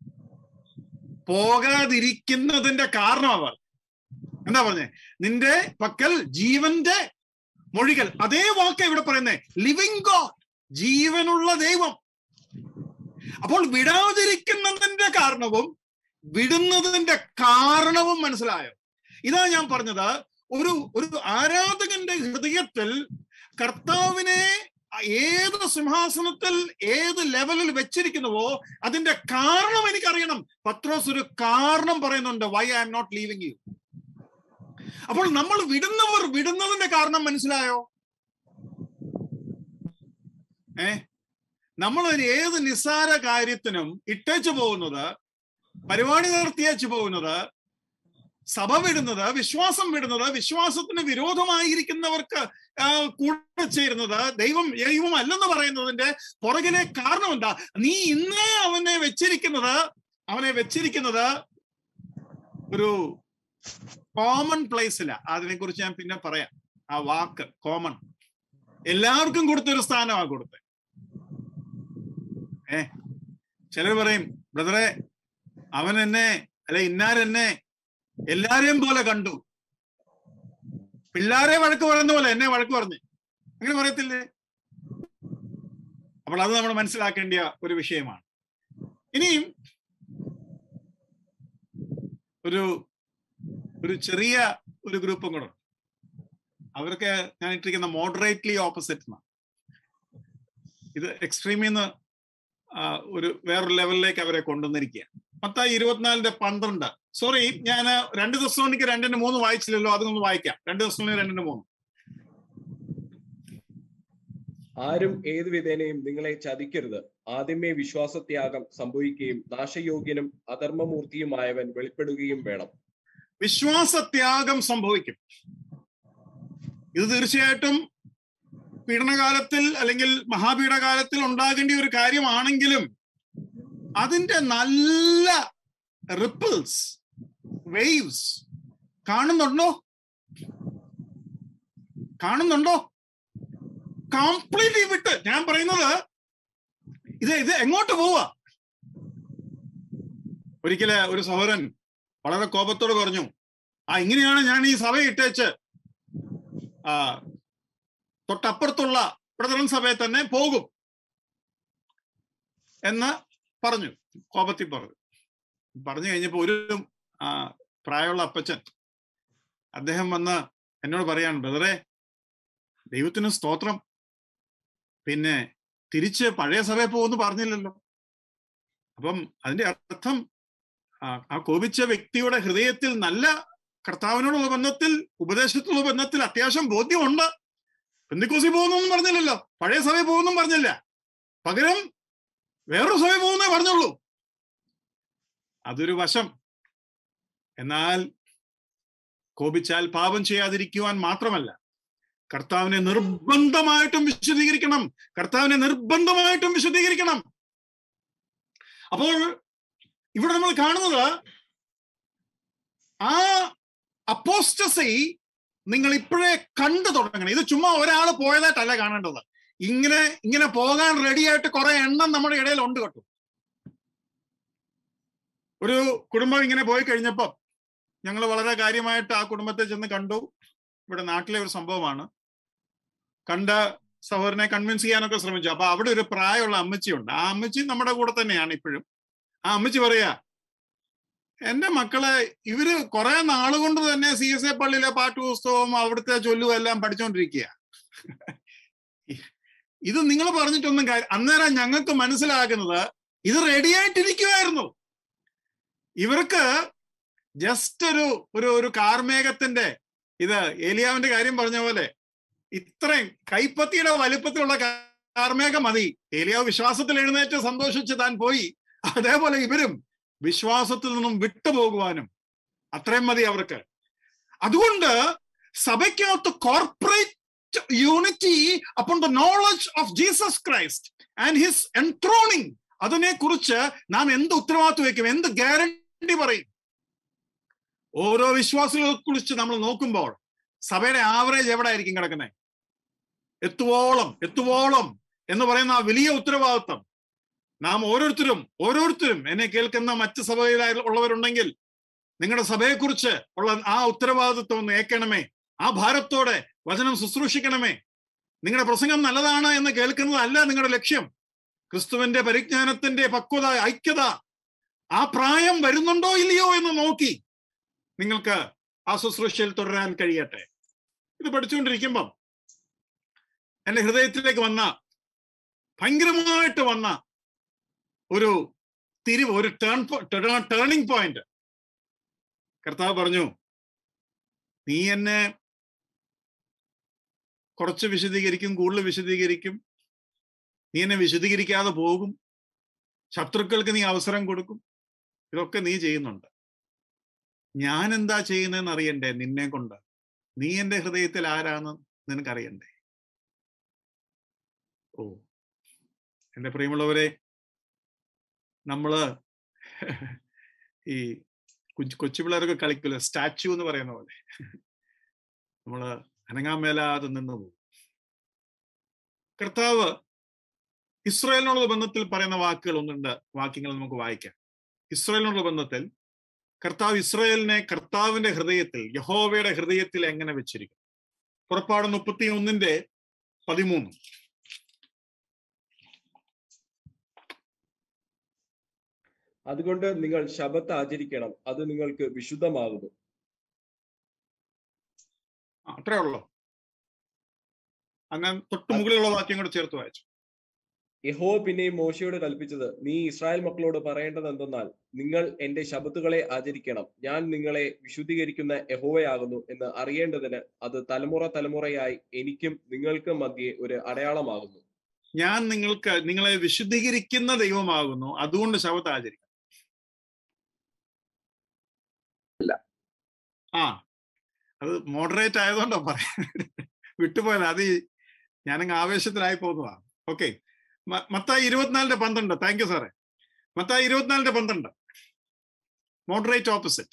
പോകാതിരിക്കുന്നതിന്റെ കാരണം അവർ എന്താ പറഞ്ഞേ നിന്റെ പക്കൽ ജീവന്റെ മൊഴികൾ അതേ വാക്ക ഇവിടെ പറയുന്നേ ലിവിംഗ് ഗോഡ് ജീവനുള്ള ദൈവം അപ്പോൾ വിടാതിരിക്കുന്നതിന്റെ കാരണവും വിടുന്നതിന്റെ കാരണവും മനസ്സിലായോ ഇതാ ഞാൻ പറഞ്ഞത് ഒരു ഒരു ആരാധകന്റെ ഹൃദയത്തിൽ കർത്താവിനെ ഏത് സിംഹാസനത്തിൽ ഏത് ലെവലിൽ വെച്ചിരിക്കുന്നുവോ അതിന്റെ കാരണം എനിക്കറിയണം പത്രോസ് ഒരു കാരണം പറയുന്നുണ്ട് why I am not leaving you അപ്പോൾ നമ്മൾ വിടുന്നവർ വിടുന്നതിന്റെ കാരണം മനസ്സിലായോ ഏ നമ്മൾ ഒരു ഏത് നിസ്സാര കാര്യത്തിനും ഇട്ടേച്ചു പോകുന്നത് പരിപാടി നിർത്തിയേച്ചു പോകുന്നത് സഭ വിടുന്നത് വിശ്വാസം വിടുന്നത് വിശ്വാസത്തിന് വിരോധമായിരിക്കുന്നവർക്ക് കൂടെ ചേരുന്നത് ദൈവം ദൈവം അല്ലെന്ന് പറയുന്നതിന്റെ പുറകിലെ കാരണം എന്താ നീ ഇന്നേ അവനെ വെച്ചിരിക്കുന്നത് അവനെ വെച്ചിരിക്കുന്നത് ഒരു കോമൺ പ്ലേസില അതിനെക്കുറിച്ച് ഞാൻ പിന്നെ പറയാം ആ വാക്ക് കോമൺ എല്ലാവർക്കും കൊടുത്തൊരു സ്ഥാനമാണ് കൊടുത്തത് ഏ ചിലർ പറയും ബ്രദറെ അവൻ എന്നെ അല്ലെ ഇന്നാരെന്നെ എല്ലാരെയും പോലെ കണ്ടു പിള്ളാരെ വഴക്ക് പറയുന്ന പോലെ എന്നെ വഴക്ക് പറഞ്ഞു അങ്ങനെ പറയത്തില്ലേ അപ്പോൾ അത് നമ്മൾ മനസ്സിലാക്കേണ്ട ഒരു വിഷയമാണ് ഇനിയും ഒരു ഒരു ചെറിയ ഒരു ഗ്രൂപ്പും കൂടെ ഉണ്ട്. അവർക്ക് ഞാൻ ഇട്ടിരിക്കുന്ന മോഡറേറ്റ്ലി ഓപ്പോസിറ്റ് ഇത് എക്സ്ട്രീമിൽ നിന്ന് ആ, ഒരു വേറൊരു ലെവലിലേക്ക് അവരെ കൊണ്ടുവന്നിരിക്കുക മത്തായി ഇരുപത്തിനാലിന്റെ പന്ത്രണ്ട് സോറി ഞാൻ രണ്ട് ദിവസം എനിക്ക് രണ്ടിന് മൂന്ന് വായിച്ചില്ലല്ലോ അതൊന്ന് വായിക്കാം രണ്ട് ദിവസം രണ്ടിന് മൂന്ന് ആരും ഏതു വിധേനയും നിങ്ങളെ ചതിക്കരുത് ആദ്യമേ വിശ്വാസത്യാഗം സംഭവിക്കുകയും നാശയോഗ്യനും അധർമ്മമൂർത്തിയുമായവൻ വെളിപ്പെടുകയും വേണം വിശ്വാസത്യാഗം സംഭവിക്കും ഇത് തീർച്ചയായിട്ടും പീഡനകാലത്തിൽ അല്ലെങ്കിൽ മഹാപീഡകാലത്തിൽ ഉണ്ടാകേണ്ട ഒരു കാര്യമാണെങ്കിലും അതിന്റെ നല്ല റിപ്പിൾസ് വേവ്സ് കാണുന്നുണ്ടോ കാണുന്നുണ്ടോ കംപ്ലീറ്റ്ലി വിട്ട് ഞാൻ പറയുന്നത് ഇത് ഇത് എങ്ങോട്ട് പോവാ ഒരിക്കല് ഒരു സഹോദരൻ വളരെ കോപത്തോട് പറഞ്ഞു ആ ഇങ്ങനെയാണ് ഞാൻ ഈ സഭ ഇട്ടേച്ച് ആ തൊട്ടപ്പുറത്തുള്ള പ്രചരണ സഭയെ തന്നെ പോകും എന്ന് പറഞ്ഞു കോപത്തിൽ പറഞ്ഞു പറഞ്ഞു കഴിഞ്ഞപ്പോ ഒരു ആ, പ്രായമുള്ള അപ്പച്ചൻ അദ്ദേഹം വന്ന് എന്നോട് പറയാണ് ബ്രദറെ ദൈവത്തിന് സ്തോത്രം പിന്നെ തിരിച്ച് പഴയ സഭയിൽ പോകുമെന്ന് പറഞ്ഞില്ലല്ലോ അപ്പം അതിന്റെ അർത്ഥം ആ ആ കോപിച്ച വ്യക്തിയുടെ ഹൃദയത്തിൽ നല്ല കർത്താവിനോടുള്ള ബന്ധത്തിൽ ഉപദേശത്തിലുള്ള ബന്ധത്തിൽ അത്യാവശ്യം ബോധ്യമുണ്ട് പെന്തിക്കോസി പോകുന്നൊന്നും പറഞ്ഞില്ലല്ലോ പഴയ സഭയിൽ പോകുന്നും പറഞ്ഞില്ല പകരം വേറൊരു സഭയിൽ പോകുന്നേ പറഞ്ഞുള്ളൂ അതൊരു വശം എന്നാൽ കോപിച്ചാൽ പാപം ചെയ്യാതിരിക്കുവാൻ മാത്രമല്ല കർത്താവിനെ നിർബന്ധമായിട്ടും വിശദീകരിക്കണം കർത്താവിനെ നിർബന്ധമായിട്ടും വിശദീകരിക്കണം അപ്പോൾ ഇവിടെ നമ്മൾ കാണുന്നത് ആ അപ്പോസ്റ്റസി നിങ്ങൾ ഇപ്പോഴേ കണ്ടു തുടങ്ങണം ഇത് ചുമ്മാ ഒരാൾ പോയതായിട്ടല്ല കാണേണ്ടത് ഇങ്ങനെ ഇങ്ങനെ പോകാൻ റെഡി ആയിട്ട് കുറെ എണ്ണം നമ്മുടെ ഇടയിൽ ഉണ്ട് കേട്ടോ ഒരു കുടുംബം ഇങ്ങനെ പോയി കഴിഞ്ഞപ്പോ ഞങ്ങൾ വളരെ കാര്യമായിട്ട് ആ കുടുംബത്തെ ചെന്ന് കണ്ടു ഇവിടെ നാട്ടിലെ ഒരു സംഭവമാണ് കണ്ട സഹോദരനെ കൺവിൻസ് ചെയ്യാനൊക്കെ ശ്രമിച്ചു അപ്പൊ അവിടെ ഒരു പ്രായമുള്ള അമ്മച്ചിയുണ്ട് ആ അമ്മച്ചി നമ്മുടെ കൂടെ തന്നെയാണ് ഇപ്പോഴും ആ അമ്മച്ചി പറയാ എന്റെ മക്കളെ ഇവര് കുറെ നാളുകൊണ്ട് തന്നെ സി എസ് എ പള്ളിയിലെ പാഠ്യപുസ്തകവും അവിടുത്തെ ചൊല്ലും എല്ലാം പഠിച്ചുകൊണ്ടിരിക്കുക ഇത് നിങ്ങൾ പറഞ്ഞിട്ടൊന്നും കാര്യം അന്നേരം ഞങ്ങൾക്ക് മനസ്സിലാകുന്നത് ഇത് റെഡി ആയിട്ടിരിക്കുമായിരുന്നു ഇവർക്ക് ജസ്റ്റ് ഒരു ഒരു ഒരു കാർമേഘത്തിന്റെ ഇത് ഏലിയാവിന്റെ കാര്യം പറഞ്ഞ പോലെ ഇത്രയും കൈപ്പത്തിയുടെ വലുപ്പത്തിലുള്ള കാർമേഘം മതി ഏലിയാവ് വിശ്വാസത്തിൽ എഴുന്നേറ്റ് സന്തോഷിച്ച് താൻ പോയി അതേപോലെ ഇവരും വിശ്വാസത്തിൽ നിന്നും വിട്ടുപോകുവാനും അത്രയും മതി അവർക്ക് അതുകൊണ്ട് സഭയ്ക്കകത്ത് corporate unity upon the knowledge of Jesus Christ and his enthroning അതിനെ കുറിച്ച് നാം എന്ത് ഉത്തരവാദിത്വം വയ്ക്കും എന്ത് ഗ്യാരണ്ടി പറയും ഓരോ വിശ്വാസികളെ കുറിച്ച് നമ്മൾ നോക്കുമ്പോൾ സഭയുടെ ആവറേജ് എവിടെ ആയിരിക്കും കിടക്കുന്നത് എത്തുവോളം എത്തുവോളം എന്ന് പറയുന്ന ആ വലിയ ഉത്തരവാദിത്വം നാം ഓരോരുത്തരും ഓരോരുത്തരും എന്നെ കേൾക്കുന്ന മറ്റ് സഭയിലായി ഉള്ളവരുണ്ടെങ്കിൽ നിങ്ങളുടെ സഭയെക്കുറിച്ച് ഉള്ള ആ ഉത്തരവാദിത്വം ഒന്ന് ഏൽക്കണമേ ആ ഭാരത്തോടെ വചനം ശുശ്രൂഷിക്കണമേ നിങ്ങളുടെ പ്രസംഗം നല്ലതാണ് എന്ന് കേൾക്കുന്നതല്ല നിങ്ങളുടെ ലക്ഷ്യം ക്രിസ്തുവിന്റെ പരിജ്ഞാനത്തിന്റെ പക്വത ഐക്യത ആ പ്രായം വരുന്നുണ്ടോ ഇല്ലയോ എന്ന് നോക്കി നിങ്ങൾക്ക് ആ ശുശ്രൂഷയിൽ തുടരാൻ കഴിയട്ടെ ഇത് പഠിച്ചുകൊണ്ടിരിക്കുമ്പം എന്റെ ഹൃദയത്തിലേക്ക് വന്ന ഭയങ്കരമായിട്ട് വന്ന ഒരു തിരിവ് ഒരു ടേൺ ടേണിംഗ് പോയിന്റ് കർത്താവ് പറഞ്ഞു നീ എന്നെ കുറച്ച് വിശദീകരിക്കും കൂടുതൽ വിശദീകരിക്കും നീ എന്നെ വിശദീകരിക്കാതെ പോകും ശത്രുക്കൾക്ക് നീ അവസരം കൊടുക്കും ഇതൊക്കെ നീ ചെയ്യുന്നുണ്ട് ഞാൻ എന്താ ചെയ്യുന്നതെന്ന് അറിയണ്ടേ നിന്നെ കൊണ്ട് നീ എന്റെ ഹൃദയത്തിൽ ആരാന്ന് നിനക്കറിയണ്ടേ ഓ എന്റെ പ്രിയമുള്ളവരെ നമ്മള് ഈ കൊച്ചു കൊച്ചു പിള്ളേരൊക്കെ കളിക്കില്ല സ്റ്റാച്ചു എന്ന് പറയുന്ന പോലെ നമ്മള് അനങ്ങാൻ മേലാതെ നിന്ന് പോകും കർത്താവ് ഇസ്രായേലിനോടുള്ള ബന്ധത്തിൽ പറയുന്ന വാക്കുകൾ ഒന്നുണ്ട് വാക്യങ്ങൾ നമുക്ക് വായിക്കാം ഇസ്രായേലിനോടുള്ള ബന്ധത്തിൽ കർത്താവ് ഇസ്രായേലിനെ കർത്താവിന്റെ ഹൃദയത്തിൽ യഹോവയുടെ ഹൃദയത്തിൽ എങ്ങനെ വെച്ചിരിക്കും പുറപ്പാട് മുപ്പത്തി ഒന്നിന്റെ പതിമൂന്ന് അതുകൊണ്ട് നിങ്ങൾ ശബത്ത് ആചരിക്കണം അത് നിങ്ങൾക്ക് വിശുദ്ധമാകുന്നു ആ, അത്രേ ഉള്ളൂ അങ്ങനെ തൊട്ട് മുകളിലുള്ള വാക്യം കൂടെ ചേർത്ത് വായിച്ചു യഹോ പിന്നെയും മോശയോട് കൽപ്പിച്ചത് നീ ഇസ്രായേൽ മക്കളോട് പറയേണ്ടത് എന്തെന്നാൽ നിങ്ങൾ എന്റെ ശബത്തുകളെ ആചരിക്കണം ഞാൻ നിങ്ങളെ വിശുദ്ധീകരിക്കുന്ന യഹോവയാകുന്നു എന്ന് അറിയേണ്ടതിന് അത് തലമുറ തലമുറയായി എനിക്കും നിങ്ങൾക്കും മധ്യേ ഒരു അടയാളമാകുന്നു ഞാൻ നിങ്ങൾക്ക് നിങ്ങളെ വിശുദ്ധീകരിക്കുന്ന ദൈവമാകുന്നു അതുകൊണ്ട് ശബത്ത് ആചരിക്കണം ആ അത് മോഡറേറ്റ് ആയതുകൊണ്ടോ പറയാൻ വിട്ടുപോയത് അത് ഈ ഞാനങ്ങ് ആവേശത്തിലായി പോകുന്നതാണ് ഓക്കെ മത്തായി ഇരുപത്തിനാലിന്റെ പന്ത്രണ്ട് താങ്ക് യു സാറേ മത്തായി ഇരുപത്തിനാലിന്റെ പന്ത്രണ്ട് മോഡറേറ്റ് ഓപ്പോസിറ്റ്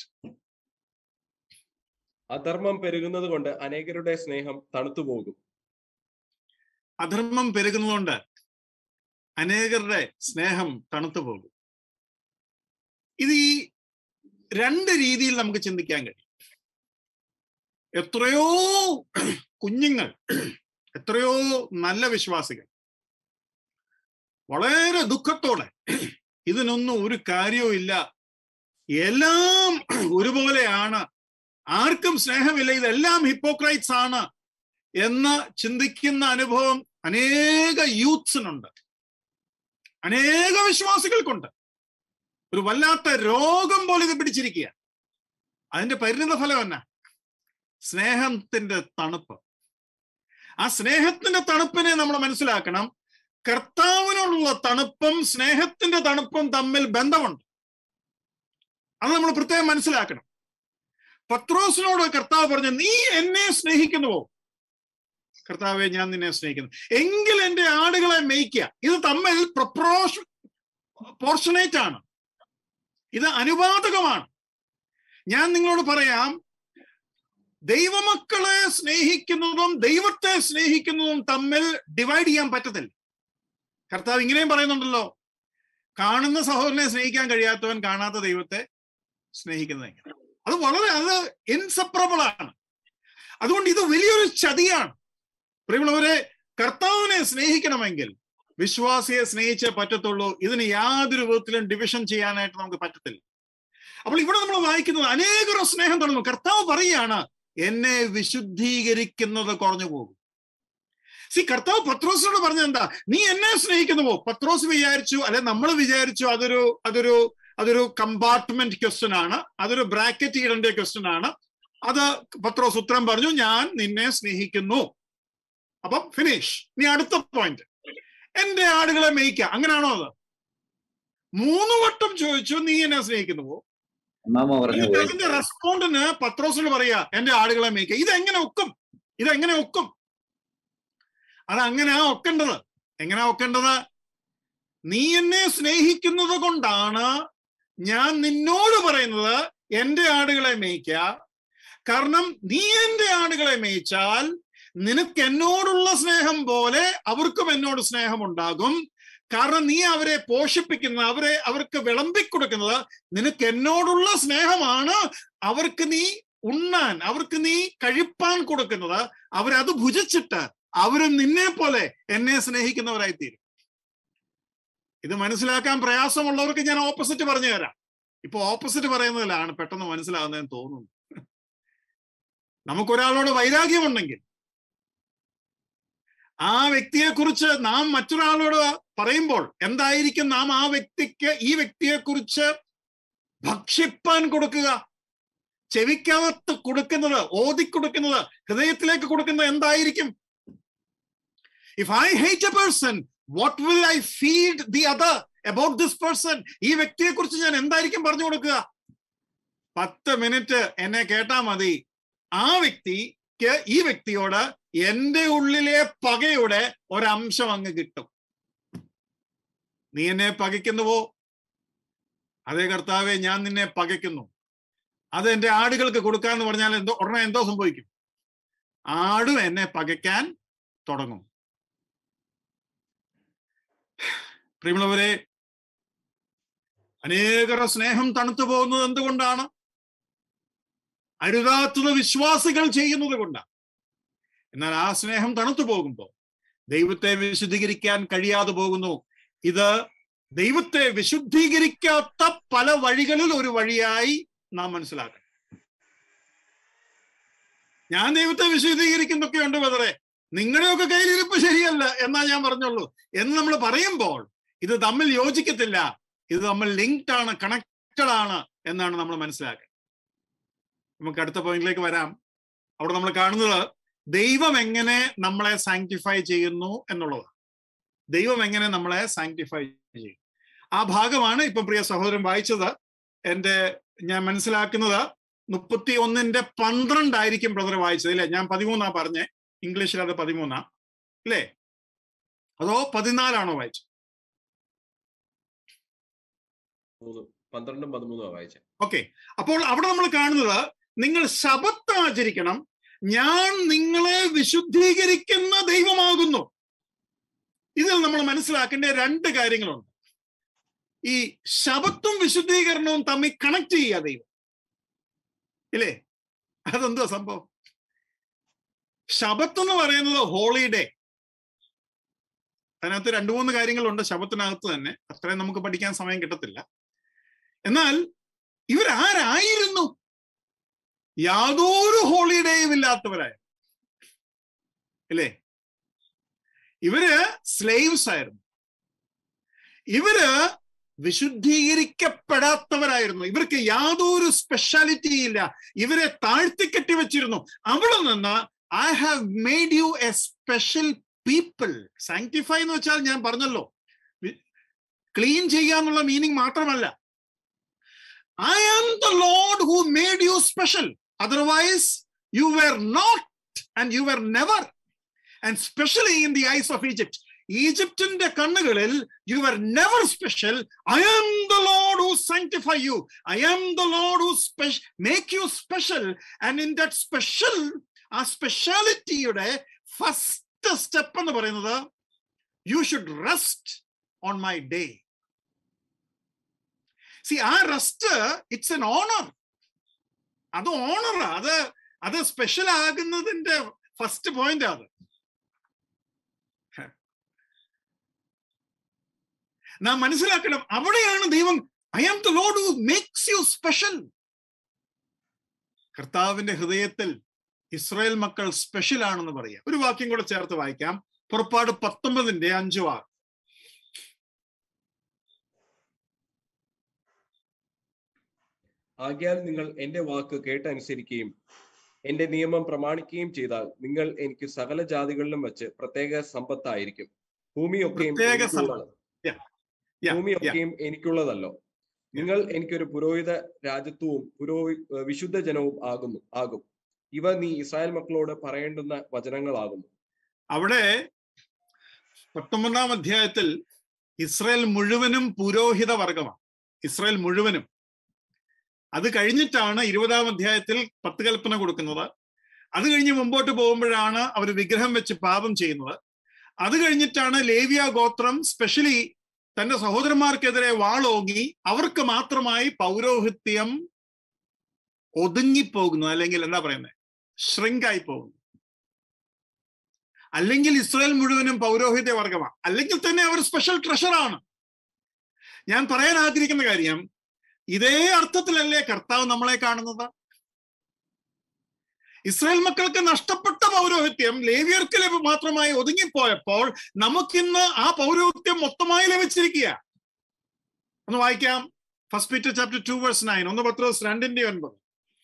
അധർമ്മം പെരുകുന്നത് കൊണ്ട് അനേകരുടെ സ്നേഹം തണുത്തുപോകും അധർമ്മം പെരുകുന്നതുകൊണ്ട് അനേകരുടെ സ്നേഹം തണുത്തു പോകും ഇത് ഈ രണ്ട് രീതിയിൽ നമുക്ക് ചിന്തിക്കാൻ കഴിയും എത്രയോ കുഞ്ഞുങ്ങൾ എത്രയോ നല്ല വിശ്വാസികൾ വളരെ ദുഃഖത്തോടെ ഇതിനൊന്നും ഒരു കാര്യവും ഇല്ല എല്ലാം ഒരുപോലെയാണ് ആർക്കും സ്നേഹമില്ല ഇതെല്ലാം ഹിപ്പോക്രൈറ്റ്സ് ആണ് എന്ന് ചിന്തിക്കുന്ന അനുഭവം അനേക യൂത്ത്സിനുണ്ട് അനേക വിശ്വാസികൾക്കുണ്ട് ഒരു വല്ലാത്ത രോഗം പോലെ ഇത് പിടിച്ചിരിക്കുക അതിന്റെ പരിണിത ഫലം എന്നാ സ്നേഹത്തിന്റെ തണുപ്പ് ആ സ്നേഹത്തിന്റെ തണുപ്പിനെ നമ്മൾ മനസ്സിലാക്കണം കർത്താവിനോടുള്ള തണുപ്പും സ്നേഹത്തിന്റെ തണുപ്പും തമ്മിൽ ബന്ധമുണ്ട് അത് നമ്മൾ പ്രത്യേകം മനസ്സിലാക്കണം പത്രോസിനോട് കർത്താവ് പറഞ്ഞു നീ എന്നെ സ്നേഹിക്കുന്നുവോ കർത്താവെ ഞാൻ നിന്നെ സ്നേഹിക്കുന്നു എങ്കിൽ എന്റെ ആടുകളെ മേയ്ക്കുക ഇത് തമ്മിൽ പ്രൊപ്രോഷ പോർഷനേറ്റ് ആണ് ഇത് അനുപാതകമാണ് ഞാൻ നിങ്ങളോട് പറയാം ദൈവമക്കളെ സ്നേഹിക്കുന്നതും ദൈവത്തെ സ്നേഹിക്കുന്നതും തമ്മിൽ ഡിവൈഡ് ചെയ്യാൻ പറ്റത്തില്ല കർത്താവ് ഇങ്ങനെയും പറയുന്നുണ്ടല്ലോ കാണുന്ന സഹോദരനെ സ്നേഹിക്കാൻ കഴിയാത്തവൻ കാണാത്ത ദൈവത്തെ സ്നേഹിക്കുന്നത് എങ്ങനെ അത് വളരെ അത് ഇൻസെപ്പറബിൾ ആണ് അതുകൊണ്ട് ഇത് വലിയൊരു ചതിയാണ് പ്രിയമുള്ളവരെ കർത്താവിനെ സ്നേഹിക്കണമെങ്കിൽ വിശ്വാസിയെ സ്നേഹിച്ചേ പറ്റത്തുള്ളൂ ഇതിന് യാതൊരു വിധത്തിലും ഡിവിഷൻ ചെയ്യാനായിട്ട് നമുക്ക് പറ്റത്തില്ല അപ്പോൾ ഇവിടെ നമ്മൾ വായിക്കുന്നത് അനേകരുടെ സ്നേഹം തുടങ്ങും കർത്താവ് പറയാണ് എന്നെ വിശുദ്ധീകരിക്കുന്നത് കുറഞ്ഞു പോകും സി കർത്താവ് പത്രോസിനോട് പറഞ്ഞത് എന്താ നീ എന്നെ സ്നേഹിക്കുന്നുവോ പത്രോസ് വിചാരിച്ചു അല്ലെ നമ്മൾ വിചാരിച്ചു അതൊരു അതൊരു അതൊരു കമ്പാർട്ട്മെന്റ് ക്വസ്റ്റ്യൻ ആണ് അതൊരു ബ്രാക്കറ്റ് ഇടേണ്ട ക്വസ്റ്റ്യൻ ആണ് അത് പത്രോസ് ഉത്തരം പറഞ്ഞു ഞാൻ നിന്നെ സ്നേഹിക്കുന്നു അപ്പം ഫിനിഷ് നീ അടുത്ത പോയിന്റ് എന്റെ ആടുകളെ മേയ്ക്ക അങ്ങനാണോ അത് മൂന്ന് വട്ടം ചോദിച്ചു നീ എന്നെ സ്നേഹിക്കുന്നുവോ അമ്മാമ്മ പറഞ്ഞു എന്നിട്ട് പോയി അതിന്റെ റെസ്പോണ്ടിന് പത്രോസിന് പറയാ എന്റെ ആടുകളെ മേയ്ക്ക ഇതെങ്ങനെ ഒക്കും ഇതെങ്ങനെ ഒക്കും അത് അങ്ങനെയാ ഒക്കേണ്ടത് എങ്ങനെയാ ഒക്കേണ്ടത് നീ എന്നെ സ്നേഹിക്കുന്നത് കൊണ്ടാണ് ഞാൻ നിന്നോട് പറയുന്നത് എന്റെ ആടുകളെ മേയ്ക്ക കാരണം നീ എന്റെ ആടുകളെ മേയ്ച്ചാൽ നിനക്ക് എന്നോടുള്ള സ്നേഹം പോലെ അവർക്കും എന്നോട് സ്നേഹം ഉണ്ടാകും കാരണം നീ അവരെ പോഷിപ്പിക്കുന്നത് അവരെ അവർക്ക് വിളമ്പിക്കൊടുക്കുന്നത് നിനക്ക് എന്നോടുള്ള സ്നേഹമാണ് അവർക്ക് നീ ഉണ്ണാൻ അവർക്ക് നീ കഴിപ്പാൻ കൊടുക്കുന്നത് അവരത് ഭുജിച്ചിട്ട് അവരും നിന്നെ പോലെ എന്നെ സ്നേഹിക്കുന്നവരായി തീരും ഇത് മനസ്സിലാക്കാൻ പ്രയാസമുള്ളവർക്ക് ഞാൻ ഓപ്പോസിറ്റ് പറഞ്ഞു തരാം ഇപ്പൊ ഓപ്പോസിറ്റ് പറയുന്നതിലാണ് പെട്ടെന്ന് മനസ്സിലാകുന്നതെന്ന് തോന്നുന്നു നമുക്കൊരാളോട് വൈരാഗ്യമുണ്ടെങ്കിൽ ആ വ്യക്തിയെ കുറിച്ച് നാം മറ്റൊരാളോട് പറയുമ്പോൾ എന്തായിരിക്കും നാം ആ വ്യക്തിക്ക് ഈ വ്യക്തിയെ കുറിച്ച് ഭക്ഷിപ്പാൻ കൊടുക്കുക ചെവിക്കകത്ത് കൊടുക്കുന്നത് ഓതിക്കൊടുക്കുന്നത് ഹൃദയത്തിലേക്ക് കൊടുക്കുന്നത് എന്തായിരിക്കും if I hate a person what will I feed the other about this person ഈ വ്യക്തിയെ കുറിച്ച് ഞാൻ എന്തായിരിക്കും പറഞ്ഞു കൊടുക്കുക പത്ത് മിനിറ്റ് എന്നെ കേട്ടാ മതി ആ വ്യക്തിക്ക് ഈ വ്യക്തിയോട് എന്റെ ഉള്ളിലെ പകയുടെ ഒരംശം അങ്ങ് കിട്ടും നീ എന്നെ പകയ്ക്കുന്നുവോ അതേ കർത്താവെ ഞാൻ നിന്നെ പകയ്ക്കുന്നു അത് എന്റെ ആടുകൾക്ക് കൊടുക്കാന്ന് പറഞ്ഞാൽ എന്തോ ഉടനെ എന്തോ സംഭവിക്കും ആടും എന്നെ പകയ്ക്കാൻ തുടങ്ങും പ്രിയമുള്ളവരെ അനേകരുടെ സ്നേഹം തണുത്തു പോകുന്നത് എന്തുകൊണ്ടാണ് അരുതാത്തത് വിശ്വാസികൾ ചെയ്യുന്നത് കൊണ്ടാണ് എന്നാൽ ആ സ്നേഹം തണുത്തു പോകുമ്പോൾ ദൈവത്തെ വിശുദ്ധീകരിക്കാൻ കഴിയാതെ പോകുന്നു ഇത് ദൈവത്തെ വിശുദ്ധീകരിക്കാത്ത പല വഴികളിൽ ഒരു വഴിയായി നാം മനസ്സിലാക്കണം ഞാൻ ദൈവത്തെ വിശുദ്ധീകരിക്കുന്നൊക്കെ ഉണ്ട് ബദറെ നിങ്ങളുടെയൊക്കെ കയ്യിലിരിപ്പ് ശരിയല്ല എന്നാ ഞാൻ പറഞ്ഞുള്ളൂ എന്ന് നമ്മൾ പറയുമ്പോൾ ഇത് തമ്മിൽ യോജിക്കത്തില്ല ഇത് തമ്മിൽ ലിങ്ക്ഡ് ആണ് കണക്റ്റഡ് ആണ് എന്നാണ് നമ്മൾ മനസ്സിലാക്കുക നമുക്ക് അടുത്ത പോയിന്റിലേക്ക് വരാം അവിടെ നമ്മൾ കാണുന്നത് ദൈവം എങ്ങനെ നമ്മളെ സാങ്ക്ടിഫൈ ചെയ്യുന്നു എന്നുള്ളതാണ് ദൈവം എങ്ങനെ നമ്മളെ സാങ്ക്ടിഫൈ ചെയ്യും ആ ഭാഗമാണ് ഇപ്പം പ്രിയ സഹോദരൻ വായിച്ചത് എൻ്റെ ഞാൻ മനസ്സിലാക്കുന്നത് മുപ്പത്തി ഒന്നിന്റെ പന്ത്രണ്ടായിരിക്കും ബ്രദർ വായിച്ചത് അല്ലേ ഞാൻ പതിമൂന്നാ പറഞ്ഞേ ഇംഗ്ലീഷിൽ അത് പതിമൂന്നാ അല്ലേ അതോ പതിനാലാണോ വായിച്ചത് മൂന്ന് പന്ത്രണ്ടും പതിമൂന്നും വായിച്ചത് ഓക്കെ അപ്പോൾ അവിടെ നമ്മൾ കാണുന്നത് നിങ്ങൾ ശബത്ത് ആചരിക്കണം ഞാൻ നിങ്ങളെ വിശുദ്ധീകരിക്കുന്ന ദൈവമാകുന്നു ഇതിൽ നമ്മൾ മനസ്സിലാക്കേണ്ട രണ്ട് കാര്യങ്ങളുണ്ട് ഈ ശബത്തും വിശുദ്ധീകരണവും തമ്മിൽ കണക്ട് ചെയ്യുക ദൈവം ഇല്ലേ അതെന്തുവാ സംഭവം ശബത്ത് എന്ന് പറയുന്നത് ഹോളിഡേ അതിനകത്ത് രണ്ടു മൂന്ന് കാര്യങ്ങളുണ്ട് ശബത്തിനകത്ത് തന്നെ അത്രയും നമുക്ക് പഠിക്കാൻ സമയം കിട്ടത്തില്ല എന്നാൽ ഇവരാരായിരുന്നു യാതൊരു ഹോളിഡേയും ഇല്ലാത്തവരായ ഇല്ലേ ഇവര് സ്ലേവ്സ് ആയിരുന്നു ഇവര് വിശുദ്ധീകരിക്കപ്പെടാത്തവരായിരുന്നു ഇവർക്ക് യാതൊരു സ്പെഷ്യാലിറ്റി ഇല്ല ഇവരെ താഴ്ത്തിക്കെട്ടി വെച്ചിരുന്നു അവിടെ നിന്ന് I have made you a special people sanctify എന്ന് വെച്ചാൽ ഞാൻ പറഞ്ഞല്ലോ ക്ലീൻ ചെയ്യാന്നുള്ള മീനിങ് മാത്രമല്ല I am the Lord who made you special otherwise you were not and you were never and specially in the eyes of Egypt ഈജിപ്തിന്റെ കണ്ണുകളിൽ you are never special I am the Lord who sanctify you I am the Lord who make you special and in that special ആ സ്പെഷ്യാലിറ്റിയുടെ first step എന്ന് പറയുന്നത് you should rest on my day see ആ rest it's an honour അത് honour അത് അത് special ആകുന്നതിന്റെ first point അത് നാം മനസ്സിലാക്കണം അവിടെയാണ് ദൈവം I am the Lord who makes you special കർത്താവിന്റെ ഹൃദയത്തിൽ ഇസ്രായേൽ മക്കൾ സ്പെഷ്യൽ ആണെന്ന് പറയാം ഒരു വാക്യം കൂടെ ചേർത്ത് വായിക്കാം പുറപ്പാട് പത്തൊമ്പതിന്റെ അഞ്ചു ആറ് ആകിയാൽ നിങ്ങൾ എന്റെ വാക്ക് കേട്ടനുസരിക്കുകയും എന്റെ നിയമം പ്രമാണിക്കുകയും ചെയ്താൽ നിങ്ങൾ എനിക്ക് സകല ജാതികളിലും വെച്ച് പ്രത്യേക സമ്പത്തായിരിക്കും ഭൂമിയൊക്കെയും പ്രത്യേക എനിക്കുള്ളത്. Yeah. Yeah. ഭൂമിയൊക്കെയും എനിക്കുള്ളതല്ലോ നിങ്ങൾ എനിക്കൊരു പുരോഹിത രാജ്യത്വവും പുരോഹി ഏർ വിശുദ്ധ ജനവും ആകുന്നു ആകും ഇവ നീ ഇസ്രായേൽ മക്കളോട് പറയേണ്ടുന്ന വചനങ്ങളാകുന്നു അവിടെ പത്തൊമ്പതാം അധ്യായത്തിൽ ഇസ്രായേൽ മുഴുവനും പുരോഹിത വർഗമാണ് ഇസ്രായേൽ മുഴുവനും അത് കഴിഞ്ഞിട്ടാണ് ഇരുപതാം അധ്യായത്തിൽ പത്ത് കൽപ്പന കൊടുക്കുന്നത് അത് കഴിഞ്ഞ് മുമ്പോട്ട് പോകുമ്പോഴാണ് അവർ വിഗ്രഹം വെച്ച് പാപം ചെയ്യുന്നത് അത് കഴിഞ്ഞിട്ടാണ് ലേവിയ ഗോത്രം സ്പെഷ്യലി തന്റെ സഹോദരന്മാർക്കെതിരെ വാളോങ്ങി അവർക്ക് മാത്രമായി പൗരോഹിത്യം ഒതുങ്ങിപ്പോകുന്നു അല്ലെങ്കിൽ എന്താ പറയുന്നത് ശ്രിങ്കായി പോകുന്നു അല്ലെങ്കിൽ ഇസ്രായേൽ മുഴുവനും പൗരോഹിത്യ വർഗമാണ് അല്ലെങ്കിൽ തന്നെ അവർ സ്പെഷ്യൽ ട്രഷറാണ് ഞാൻ പറയാൻ ആഗ്രഹിക്കുന്ന കാര്യം ഇതേ അർത്ഥത്തിലല്ലേ കർത്താവ് നമ്മളെ കാണുന്നത് ഇസ്രായേൽ മക്കൾക്ക് നഷ്ടപ്പെട്ട പൗരോഹിത്യം ലേവിയർക്ക് ലഭ മാത്രമായി ഒതുങ്ങിപ്പോയപ്പോൾ നമുക്കിന്ന് ആ പൗരോഹിത്യം മൊത്തമായി ലഭിച്ചിരിക്കുക ഒന്ന് വായിക്കാം first Peter chapter two verse nine ഒന്ന് പത്രോസ് രണ്ടിന്റെ ഒൻപത്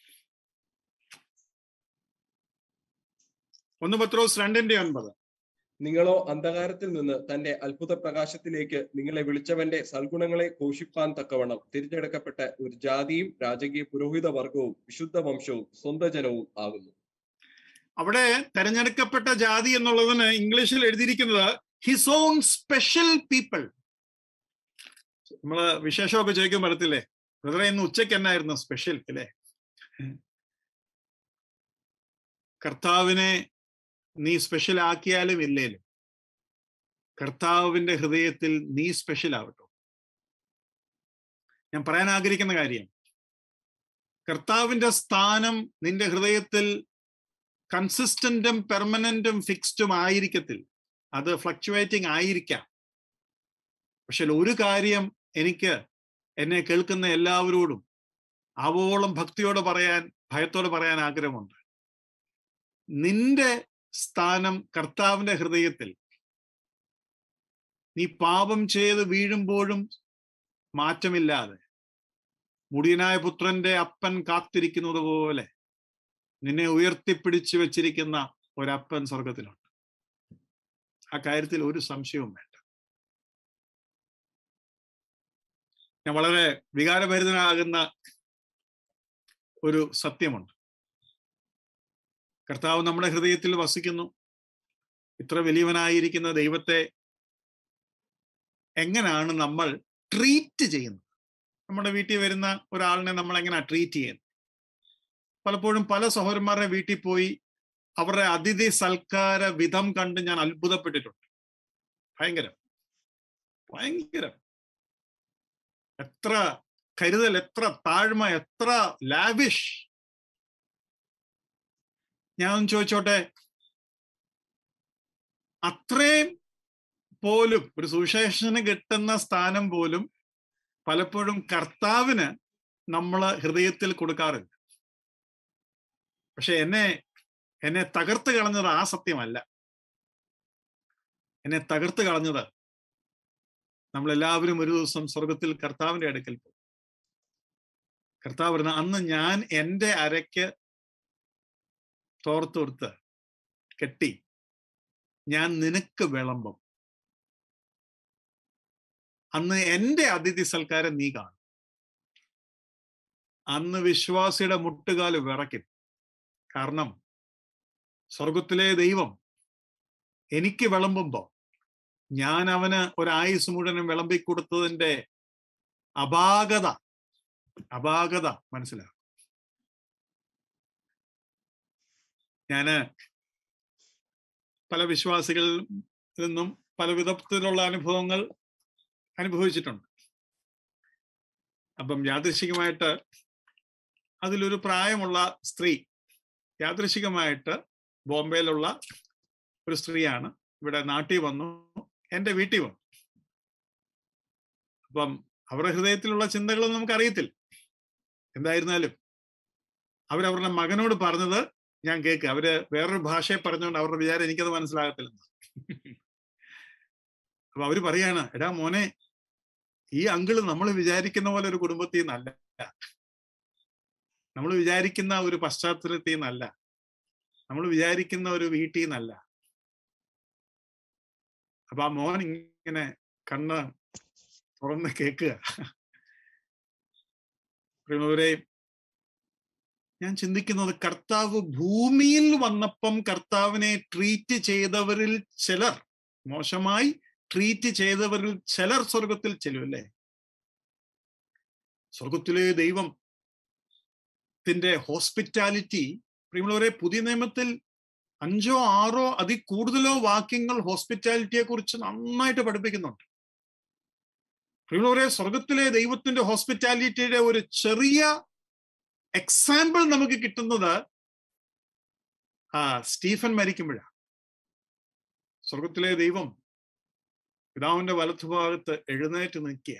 ഒന്ന് പത്രോസ് രണ്ടിന്റെ ഒൻപത് നിങ്ങളോ അന്ധകാരത്തിൽ നിന്ന് തന്റെ അത്ഭുത പ്രകാശത്തിലേക്ക് നിങ്ങളെ വിളിച്ചവന്റെ സൽഗുണങ്ങളെ ഘോഷിപ്പാൻ തക്കവണ്ണം തിരഞ്ഞെടുക്കപ്പെട്ട ഒരു ജാതിയും രാജകീയ പുരോഹിത വർഗവും വിശുദ്ധ വംശവും സ്വന്തം ജനവും ആകുന്നു അവിടെ തെരഞ്ഞെടുക്കപ്പെട്ട ജാതി എന്നുള്ളതിന് ഇംഗ്ലീഷിൽ എഴുതിയിരിക്കുന്നത് ഹിസ് ഓൺ സ്പെഷ്യൽ പീപ്പിൾ നമ്മള് വിശേഷമൊക്കെ ചോദിക്കാൻ പറ്റത്തില്ലേ ബ്രദറെ ഇന്ന് ഉച്ചയ്ക്ക് എന്നായിരുന്നു സ്പെഷ്യൽ അല്ലേ കർത്താവിനെ നീ സ്പെഷ്യൽ ആക്കിയാലും ഇല്ലേലും കർത്താവിന്റെ ഹൃദയത്തിൽ നീ സ്പെഷ്യൽ ആവട്ടോ ഞാൻ പറയാൻ ആഗ്രഹിക്കുന്ന കാര്യം കർത്താവിന്റെ സ്ഥാനം നിന്റെ ഹൃദയത്തിൽ കൺസിസ്റ്റന്റും പെർമനന്റും ഫിക്സ്ഡും ആയിരിക്കത്തിൽ അത് ഫ്ലക്ച്വേറ്റിംഗ് ആയിരിക്കാം പക്ഷെ ഒരു കാര്യം എനിക്ക് എന്നെ കേൾക്കുന്ന എല്ലാവരോടും ആവോളം ഭക്തിയോടെ പറയാൻ ഭയത്തോടെ പറയാൻ ആഗ്രഹമുണ്ട് നിന്റെ സ്ഥാനം കർത്താവിന്റെ ഹൃദയത്തിൽ നീ പാപം ചെയ്ത് വീഴുമ്പോഴും മാറ്റമില്ലാതെ മുടിയനായ പുത്രന്റെ അപ്പൻ കാത്തിരിക്കുന്നത് പോലെ നിന്നെ ഉയർത്തിപ്പിടിച്ചു വെച്ചിരിക്കുന്ന ഒരപ്പൻ സ്വർഗത്തിലുണ്ട് ആ കാര്യത്തിൽ ഒരു സംശയവും വേണ്ട ഞാൻ വളരെ വികാരഭരിതനാകുന്ന ഒരു സത്യമുണ്ട് കർത്താവ് നമ്മുടെ ഹൃദയത്തിൽ വസിക്കുന്നു ഇത്ര വലിയവനായിരിക്കുന്ന ദൈവത്തെ എങ്ങനെയാണ് നമ്മൾ ട്രീറ്റ് ചെയ്യുന്നത് നമ്മുടെ വീട്ടിൽ വരുന്ന ഒരാളിനെ നമ്മൾ എങ്ങനെയാ ട്രീറ്റ് ചെയ്യുന്നത് പലപ്പോഴും പല സഹോദരന്മാരുടെ വീട്ടിൽ പോയി അവരുടെ അതിഥി സൽക്കാര വിധം കണ്ട് ഞാൻ അത്ഭുതപ്പെട്ടിട്ടുണ്ട് ഭയങ്കരം ഭയങ്കരം എത്ര കരുതൽ എത്ര താഴ്മ എത്ര ലാവിഷ് ഞാൻ ചോദിച്ചോട്ടെ അത്രയും പോലും ഒരു സുവിശേഷന് കിട്ടുന്ന സ്ഥാനം പോലും പലപ്പോഴും കർത്താവിന് നമ്മൾ ഹൃദയത്തിൽ കൊടുക്കാറില്ല പക്ഷെ എന്നെ എന്നെ തകർത്ത് കളഞ്ഞത് ആ സത്യമല്ല എന്നെ തകർത്ത് കളഞ്ഞത് നമ്മളെല്ലാവരും ഒരു ദിവസം സ്വർഗത്തിൽ കർത്താവിന്റെ അടുക്കൽ പോകും കർത്താവ് പറഞ്ഞ അന്ന് ഞാൻ എൻ്റെ അരയ്ക്ക് തോർത്തൊടുത്ത് കെട്ടി ഞാൻ നിനക്ക് വിളമ്പും അന്ന് എൻ്റെ അതിഥി സൽക്കാരം നീ കാണും അന്ന് വിശ്വാസിയുടെ മുട്ടുകാല് വിറയ്ക്കും കാരണം സ്വർഗത്തിലെ ദൈവം എനിക്ക് വിളമ്പുമ്പോ ഞാൻ അവന് ഒരായുസ് മുഴുവനും വിളമ്പിക്കൊടുത്തതിന്റെ അപാകത അപാകത മനസ്സിലാക്കും ഞാന് പല വിശ്വാസികളിൽ നിന്നും പല വിധത്തിലുള്ള അനുഭവങ്ങൾ അനുഭവിച്ചിട്ടുണ്ട് അപ്പം യാദൃശികമായിട്ട് അതിലൊരു പ്രായമുള്ള സ്ത്രീ യാദൃശികമായിട്ട് ബോംബെയിലുള്ള ഒരു സ്ത്രീയാണ് ഇവിടെ നാട്ടിൽ വന്നു എൻ്റെ വീട്ടിൽ വന്നു അപ്പം അവരുടെ ഹൃദയത്തിലുള്ള ചിന്തകളൊന്നും നമുക്ക് അറിയത്തില്ല എന്തായിരുന്നാലും അവരവരുടെ മകനോട് പറഞ്ഞത് ഞാൻ കേൾക്കുക അവര് വേറൊരു ഭാഷയെ പറഞ്ഞുകൊണ്ട് അവരുടെ വിചാരം എനിക്കത് മനസ്സിലാകത്തില്ലെന്ന് അപ്പൊ അവര് പറയാണ് എടാ മോനെ ഈ അങ്കിള് നമ്മൾ വിചാരിക്കുന്ന പോലെ ഒരു കുടുംബത്തിൽ നിന്നല്ല നമ്മൾ വിചാരിക്കുന്ന ഒരു പശ്ചാത്തലത്തിൽ നിന്നല്ല നമ്മൾ വിചാരിക്കുന്ന ഒരു വീട്ടിൽ നിന്നല്ല അപ്പൊ ആ മോൻ ഇങ്ങനെ കണ്ണ് തുറന്ന് കേൾക്കുക പ്രിയമുള്ളവരെ ഞാൻ ചിന്തിക്കുന്നത് കർത്താവ് ഭൂമിയിൽ വന്നപ്പം കർത്താവിനെ ട്രീറ്റ് ചെയ്തവരിൽ ചിലർ മോശമായി ട്രീറ്റ് ചെയ്തവരിൽ ചിലർ സ്വർഗത്തിൽ ചെല്ലുമല്ലേ സ്വർഗത്തിലെ ദൈവം ത്തിന്റെ ഹോസ്പിറ്റാലിറ്റി പ്രിയമുള്ളവരെ പുതിയ നിയമത്തിൽ അഞ്ചോ ആറോ അതി കൂടുതലോ വാക്യങ്ങൾ ഹോസ്പിറ്റാലിറ്റിയെ കുറിച്ച് നന്നായിട്ട് പഠിപ്പിക്കുന്നുണ്ട് പ്രിയമുള്ളവരെ സ്വർഗത്തിലെ ദൈവത്തിന്റെ ഹോസ്പിറ്റാലിറ്റിയുടെ ഒരു ചെറിയ എക്സാമ്പിൾ നമുക്ക് കിട്ടുന്നത് ആ സ്റ്റീഫൻ മരിക്കുമ്പോഴാണ് സ്വർഗത്തിലെ ദൈവം പിതാവിന്റെ വലത്തുഭാഗത്ത് എഴുന്നേറ്റ് നിൽക്കുക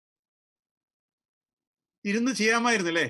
ഇരുന്ന് ചെയ്യാമായിരുന്നില്ലേ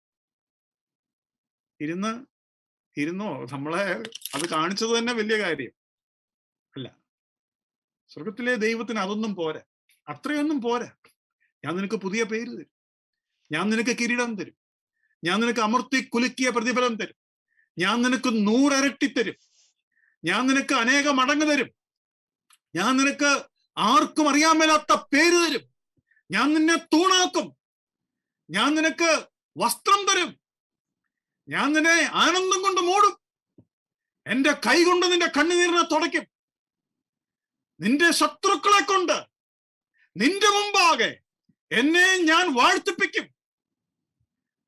ഇരുന്ന് ഇരുന്നോ നമ്മളെ അത് കാണിച്ചത് തന്നെ വലിയ കാര്യം അല്ല സ്വർഗത്തിലെ ദൈവത്തിന് അതൊന്നും പോരാ അത്രയൊന്നും പോരാ ഞാൻ നിനക്ക് പുതിയ പേര് തരും ഞാൻ നിനക്ക് കിരീടം തരും ഞാൻ നിനക്ക് അമർത്തി കുലുക്കിയ പ്രതിഫലം തരും ഞാൻ നിനക്ക് നൂറരട്ടി തരും ഞാൻ നിനക്ക് അനേക മടങ്ങ് തരും ഞാൻ നിനക്ക് ആർക്കും അറിയാൻ മേലാത്ത പേര് തരും ഞാൻ നിന്നെ തൂണാക്കും ഞാൻ നിനക്ക് വസ്ത്രം തരും ഞാൻ നിന്നെ ആനന്ദം കൊണ്ട് മൂടും എന്റെ കൈ കൊണ്ട് നിന്റെ കണ്ണുനീരിനെ തുടയ്ക്കും നിന്റെ ശത്രുക്കളെ കൊണ്ട് നിന്റെ മുമ്പാകെ എന്നെ ഞാൻ വാഴ്ത്തിപ്പിക്കും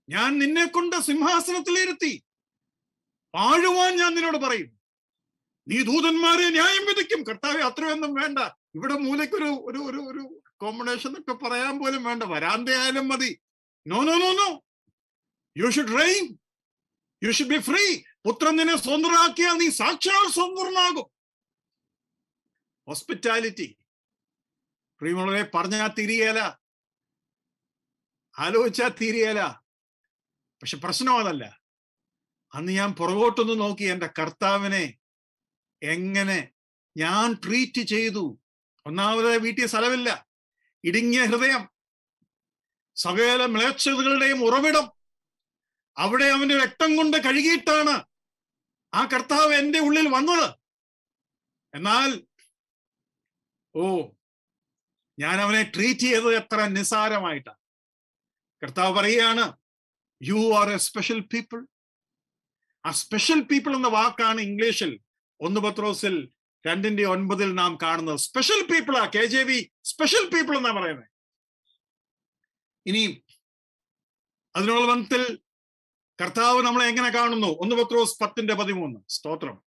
ഞാൻ നിന്നെ കൊണ്ട് സിംഹാസനത്തിലിരുത്തി വാഴുവാൻ ഞാൻ നിന്നോട് പറയും നീ ദൂതന്മാരെ ന്യായം വിധിക്കും കർത്താവ് അത്രയൊന്നും വേണ്ട ഇവിടെ മൂലയ്ക്കൊരു ഒരു ഒരു ഒരു കോമ്പിനേഷൻ ഒക്കെ പറയാൻ പോലും വേണ്ട വരാന്തയായാലും മതി no no no no you should reign you should be free പുത്രൻ നിന്നെ സ്വതന്ത്രനാക്കിയാൽ നീ സാക്ഷാൽ സ്വതന്ത്രനാകും ഹോസ്പിറ്റാലിറ്റി പ്രിയമുള്ളവരെ പറഞ്ഞാൽ തിരിയല ആലോചിച്ചാൽ തീരിയല പക്ഷെ പ്രശ്നം അതല്ല അന്ന് ഞാൻ പുറകോട്ടൊന്ന് നോക്കി എൻ്റെ കർത്താവിനെ എങ്ങനെ ഞാൻ ട്രീറ്റ് ചെയ്തു ഒന്നാമത് വീട്ടിൽ സ്ഥലമില്ല ഇടുങ്ങിയ ഹൃദയം സകല മ്ലേച്ഛതകളുടെയും ഉറവിടം അവിടെ അവന്റെ രക്തം കൊണ്ട് കഴുകിയിട്ടാണ് ആ കർത്താവ് എൻ്റെ ഉള്ളിൽ വന്നത് എന്നാൽ ഓ ഞാൻ അവനെ ട്രീറ്റ് ചെയ്തത് എത്ര നിസാരമായിട്ടാണ് കർത്താവ് പറയുകയാണ് you are a special people ആ സ്പെഷ്യൽ പീപ്പിൾ എന്ന വാക്കാണ് ഇംഗ്ലീഷിൽ ഒന്ന് പത്രോസിൽ രണ്ടിന്റെ ഒൻപതിൽ നാം കാണുന്നത് സ്പെഷ്യൽ പീപ്പിളാ K J V special people എന്നാ പറയുന്നത് ഇനി അതിനുള്ള ബന്ധത്തിൽ കർത്താവ് നമ്മളെ എങ്ങനെ കാണുന്നു ഒന്ന് പത്രോസ് പത്തിന്റെ പതിമൂന്ന് സ്തോത്രം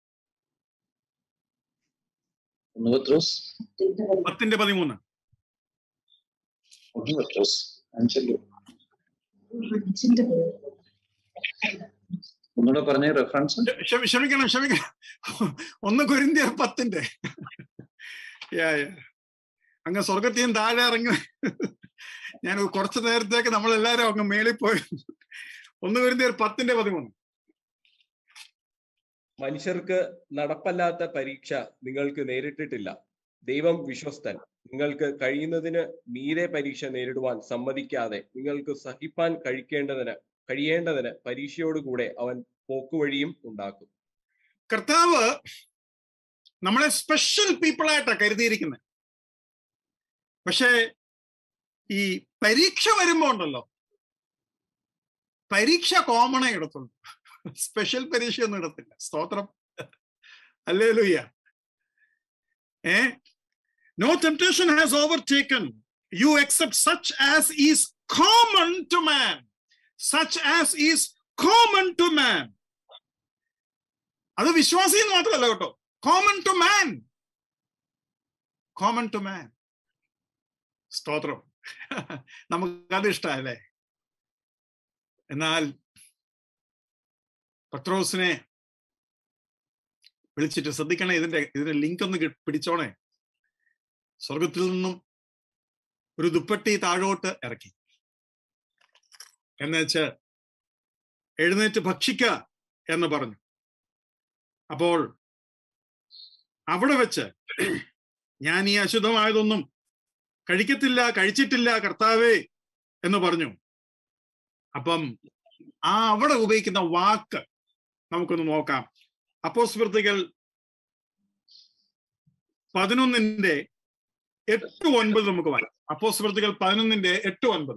ഒന്ന് പത്രോസ് പത്തിന്റെ പതിമൂന്ന് ഒന്ന് പത്രോസ് അഞ്ചല്ലോ ഒന്നുകൂടെ പറഞ്ഞ റെഫറൻസ് ക്ഷമി- ക്ഷമിക്കണം ക്ഷമിക്കണം ഒന്ന് കൊരിന്തിയർ പത്തിന്റെ യാ, യാ. അങ്ങ് സ്വർഗത്തിൽ നിന്ന് താഴെ ഇറങ്ങി ഞാൻ കുറച്ചു നേരത്തേക്ക് നമ്മൾ എല്ലാരും അങ്ങ് മേളിൽ പോയി ഒന്ന് കൊരിന്തിയർ പത്തിന്റെ പതിമൂന്ന് മനുഷ്യർക്ക് നടപ്പല്ലാത്ത പരീക്ഷ നിങ്ങൾക്ക് നേരിട്ടിട്ടില്ല ദൈവം വിശ്വസ്തൻ നിങ്ങൾക്ക് കഴിയുന്നതിന് മീതെ പരീക്ഷ നേരിടുവാൻ സമ്മതിക്കാതെ നിങ്ങൾക്ക് സഹിപ്പാൻ കഴിക്കേണ്ടതിന് കഴിയേണ്ടതിന് പരീക്ഷയോടുകൂടെ അവൻ പോക്കുവഴിയും ഉണ്ടാക്കും കർത്താവ് നമ്മളെ സ്പെഷ്യൽ പീപ്പിൾ ആയിട്ടാ കരുതിയിരിക്കുന്നത് പക്ഷേ ഈ പരീക്ഷ വരുമ്പോ ഉണ്ടല്ലോ പരീക്ഷ കോമണേ ഇടത്തുള്ളൂ സ്പെഷ്യൽ പരീക്ഷയൊന്നും ഇടത്തില്ല സ്തോത്രം hallelujah uh no temptation has overtaken you except such as is common to man such as is common to man അത് വിശ്വാസി എന്ന് മാത്രമല്ല കേട്ടോ common to man common to man സ്തോത്രം നമുക്കത് ഇഷ്ടമല്ലേ എന്നാൽ പത്രോസിനെ വിളിച്ചിട്ട് ശ്രദ്ധിക്കണേ ഇതിന്റെ ഇതിന്റെ ലിങ്ക് ഒന്ന് കി- പിടിച്ചോണേ സ്വർഗത്തിൽ നിന്നും ഒരു ദുപ്പട്ടി താഴോട്ട് ഇറക്കി എന്നുവെച്ച് എഴുന്നേറ്റ് ഭക്ഷിക്ക എന്ന് പറഞ്ഞു അപ്പോൾ അവിടെ വെച്ച് ഞാൻ ഈ അശുദ്ധമായതൊന്നും കഴിക്കത്തില്ല കഴിച്ചിട്ടില്ല കർത്താവേ എന്ന് പറഞ്ഞു അപ്പം ആ അവിടെ ഉപയോഗിക്കുന്ന വാക്ക് നമുക്കൊന്ന് നോക്കാം അപ്പോസ്മൃതികൾ പതിനൊന്നിന്റെ എട്ട് ഒൻപത് നമുക്ക് വായിക്കാം അപ്പോസ്മൃതികൾ പതിനൊന്നിന്റെ എട്ട് ഒൻപത്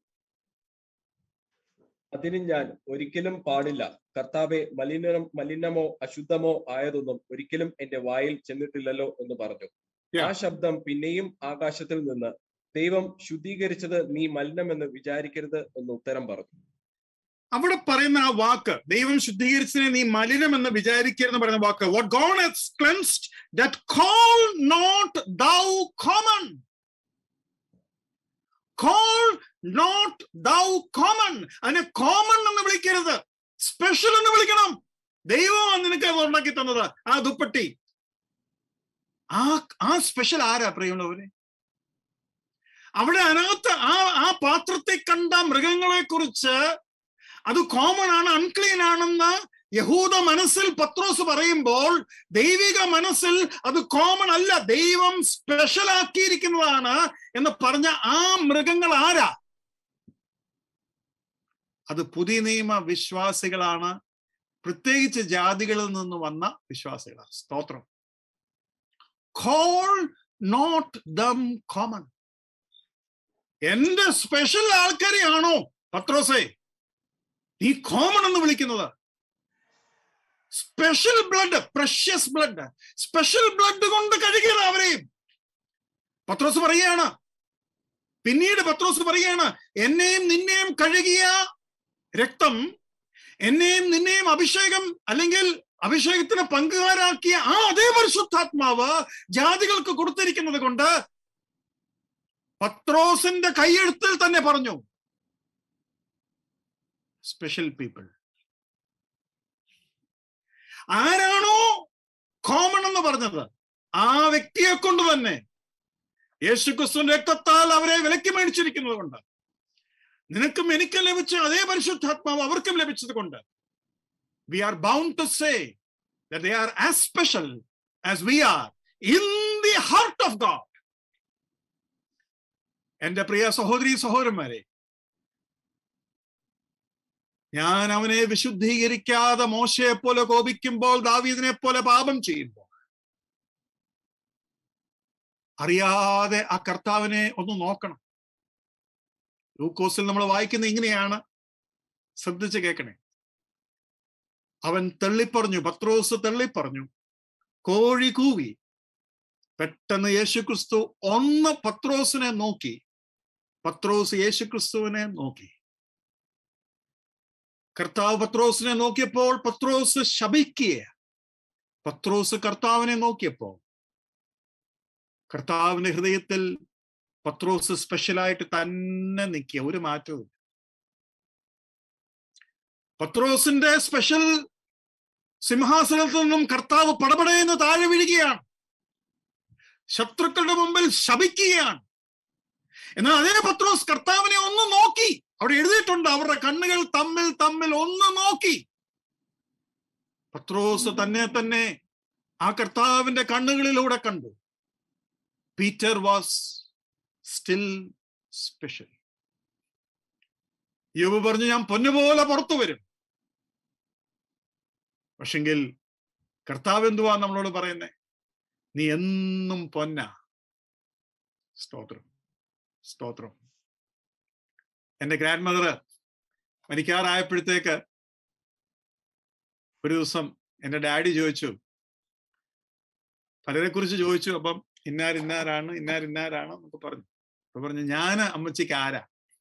അതിന് ഞാൻ ഒരിക്കലും പാടില്ല കർത്താവെ മലിനം മലിനമോ അശുദ്ധമോ ആയതൊന്നും ഒരിക്കലും എന്റെ വായിൽ ചെന്നിട്ടില്ലല്ലോ എന്ന് പറഞ്ഞു Yeah. ആ ശബ്ദം പിന്നെയും ആകാശത്തിൽ നിന്ന് ദൈവം ശുദ്ധീകരിച്ചത് നീ മലിനമെന്ന് വിചാരിക്കരുത് എന്ന് ഉത്തരം പറഞ്ഞു അവിടെ പറയുന്ന ആ വാക്ക് ദൈവം ശുദ്ധീകരിച്ചതിനെ നീ മലിനം എന്ന് വിചാരിക്കരുതെന്ന് പറയുന്ന വാക്ക് what God has cleansed that call not thou common call not thou common അതിനെ കോമൺ എന്ന് വിളിക്കരുത് സ്പെഷ്യൽ എന്ന് വിളിക്കണം ദൈവമാണ് നിനക്ക് അത് ഉണ്ടാക്കി തന്നത് ആ ദുപ്പട്ടി ആ ആ സ്പെഷ്യൽ ആരാ പ്രിയമുള്ളവരെ അവിടെ അതിനകത്ത് ആ ആ പാത്രത്തെ കണ്ട മൃഗങ്ങളെ കുറിച്ച് അത് കോമൺ ആണ് അൺക്ലീൻ ആണെന്ന് യഹൂദ മനസ്സിൽ പത്രോസ് പറയുമ്പോൾ ദൈവിക മനസ്സിൽ അത് കോമൺ അല്ല ദൈവം സ്പെഷ്യൽ ആക്കിയിരിക്കുന്നതാണ് എന്ന് പറഞ്ഞ ആ മൃഗങ്ങൾ ആരാ അത് പുതിയ നിയമ വിശ്വാസികളാണ് പ്രത്യേകിച്ച് ജാതികളിൽ നിന്ന് വന്ന വിശ്വാസികളാണ് സ്തോത്രം കോൾ നോട്ട് ദം കോമൺ എന്റെ സ്പെഷ്യൽ ആൾക്കാരെയാണോ പത്രോസേ നീ കോമൺ എന്ന് വിളിക്കുന്നത് special blood precious blood special blood കൊണ്ട് കഴുകിയത് അവരെയും പത്രോസ് പറയുകയാണ് പിന്നീട് പത്രോസ് പറയുകയാണ് എന്നെയും നിന്നെയും കഴുകിയ രക്തം എന്നെയും നിന്നെയും അഭിഷേകം അല്ലെങ്കിൽ അഭിഷേകത്തിന് പങ്കുകാരാക്കിയ ആ അതേ പരിശുദ്ധാത്മാവ് ജാതികൾക്ക് കൊടുത്തിരിക്കുന്നത് കൊണ്ട് പത്രോസിന്റെ കൈയെഴുത്തിൽ തന്നെ പറഞ്ഞു സ്പെഷ്യൽ പീപ്പിൾ ആരാണോ കോമൺ എന്ന് പറഞ്ഞത് ആ വ്യക്തിയെ കൊണ്ട് തന്നെ യേശുക്രിസ്തുവിന്റെ രക്തത്താൽ അവരെ വിലക്കി മേടിച്ചിരിക്കുന്നത് കൊണ്ട് നിനക്കും എനിക്കും ലഭിച്ച അതേ പരിശുദ്ധാത്മാവ് അവർക്കും ലഭിച്ചത് കൊണ്ട് we are bound to say they are as special as we are in the heart of God എന്റെ പ്രിയ സഹോദരി സഹോദരന്മാരെ ഞാൻ അവനെ വിശുദ്ധീകരിക്കാതെ മോശയെ പോലെ കോപിക്കുമ്പോൾ ദാവീദിനെ പോലെ പാപം ചെയ്യുമ്പോൾ അറിയാതെ ആ കർത്താവിനെ ഒന്ന് നോക്കണം ലൂക്കോസിൽ നമ്മൾ വായിക്കുന്ന ഇങ്ങനെയാണ് ശ്രദ്ധിച്ച് കേൾക്കണേ അവൻ തള്ളിപ്പറഞ്ഞു പത്രോസ് തള്ളിപ്പറഞ്ഞു കോഴി കൂവി പെട്ടെന്ന് യേശുക്രിസ്തു ഒന്ന് പത്രോസിനെ നോക്കി പത്രോസ് യേശുക്രിസ്തുവിനെ നോക്കി കർത്താവ് പത്രോസിനെ നോക്കിയപ്പോൾ പത്രോസ് ശപിക്കുക പത്രോസ് കർത്താവിനെ നോക്കിയപ്പോൾ കർത്താവിന്റെ ഹൃദയത്തിൽ പത്രോസ് സ്പെഷ്യലായിട്ട് തന്നെ നിൽക്കുക ഒരു മാറ്റവും പത്രോസിന്റെ സ്പെഷ്യൽ സിംഹാസനത്തിൽ നിന്നും കർത്താവ് പടപടയെന്ന് താഴെ വീഴുകയാണ് ശത്രുക്കളുടെ മുമ്പിൽ ശപിക്കുകയാണ് എന്നാൽ അതേ പത്രോസ് കർത്താവിനെ ഒന്ന് നോക്കി അവിടെ എഴുതിയിട്ടുണ്ട് അവരുടെ കണ്ണുകൾ തമ്മിൽ തമ്മിൽ ഒന്ന് നോക്കി പത്രോസ് തന്നെ തന്നെ ആ കർത്താവിന്റെ കണ്ണുകളിലൂടെ കണ്ടു പീറ്റർ വാസ് സ്റ്റിൽ സ്പെഷ്യൽ യുവ പറഞ്ഞു ഞാൻ പൊന്നുപോലെ പുറത്തു വരും പക്ഷെങ്കിൽ കർത്താവ് എന്തുവാ നമ്മളോട് പറയുന്നേ നീ എന്നും പൊന്ന സ്തോത്രം സ്തോത്രം എന്റെ ഗ്രാൻഡ് മദർ മരിക്കാറായപ്പോഴത്തേക്ക് ഒരു ദിവസം എന്റെ ഡാഡി ചോദിച്ചു പലരെ കുറിച്ച് ചോദിച്ചു അപ്പം ഇന്നാർ ഇന്നാരാണ് ഇന്നാർ ഇന്നാരാണ് എന്നൊക്കെ പറഞ്ഞു അപ്പൊ പറഞ്ഞു ഞാൻ അമ്മച്ചിക്ക് ആരാ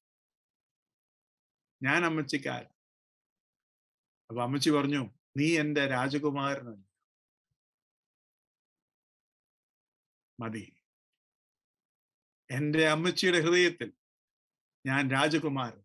ഞാൻ അമ്മച്ചിക്ക് ആരാ അപ്പൊ അമ്മച്ചി പറഞ്ഞു നീ എന്റെ രാജകുമാരനല്ല മതി എന്റെ അമ്മച്ചിയുടെ ഹൃദയത്തിൽ ഞാൻ രാജകുമാരൻ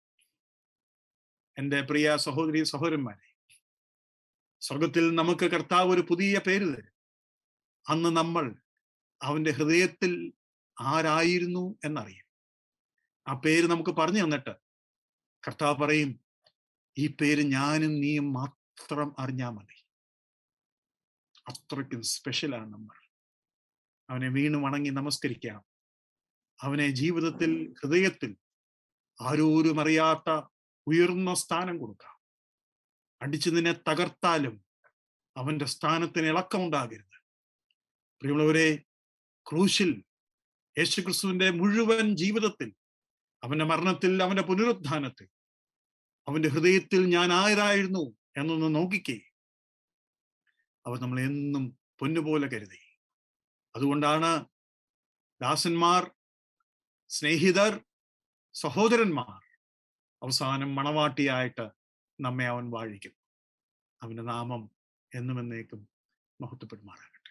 എന്റെ പ്രിയ സഹോദരി സഹോദരന്മാരെ സ്വർഗത്തിൽ നമുക്ക് കർത്താവ് ഒരു പുതിയ പേര് തരും അന്ന് നമ്മൾ അവന്റെ ഹൃദയത്തിൽ ആരായിരുന്നു എന്നറിയും ആ പേര് നമുക്ക് പറഞ്ഞു തന്നിട്ട് കർത്താവ് പറയും ഈ പേര് ഞാനും നീയും മാത്രം അറിഞ്ഞാൽ മതി അത്രയ്ക്കും സ്പെഷ്യലാണ് നമ്മൾ അവനെ വീണ് വണങ്ങി നമസ്കരിക്കാം അവനെ ജീവിതത്തിൽ ഹൃദയത്തിൽ ആരോരും അറിയാത്ത ഉയർന്ന സ്ഥാനം കൊടുക്കാം അടിച്ചു നിന്നെ തകർത്താലും അവന്റെ സ്ഥാനത്തിന് ഇളക്കമുണ്ടാകരുത് പ്രിയമുള്ളവരെ ക്രൂശിൽ യേശുക്രിസ്തുവിന്റെ മുഴുവൻ ജീവിതത്തിൽ അവന്റെ മരണത്തിൽ അവന്റെ പുനരുത്ഥാനത്തിൽ അവന്റെ ഹൃദയത്തിൽ ഞാൻ ആരായിരുന്നു എന്നൊന്ന് നോക്കിക്കേ അവൻ നമ്മൾ എന്നും പൊന്നുപോലെ കരുതി അതുകൊണ്ടാണ് ദാസന്മാർ സ്നേഹിതർ സഹോദരന്മാർ അവസാനം മണവാട്ടിയായിട്ട് നമ്മെ അവൻ വാഴിക്കും അവന്റെ നാമം എന്നും എന്നേക്കും മഹത്വപ്പെടുമാറാകട്ടെ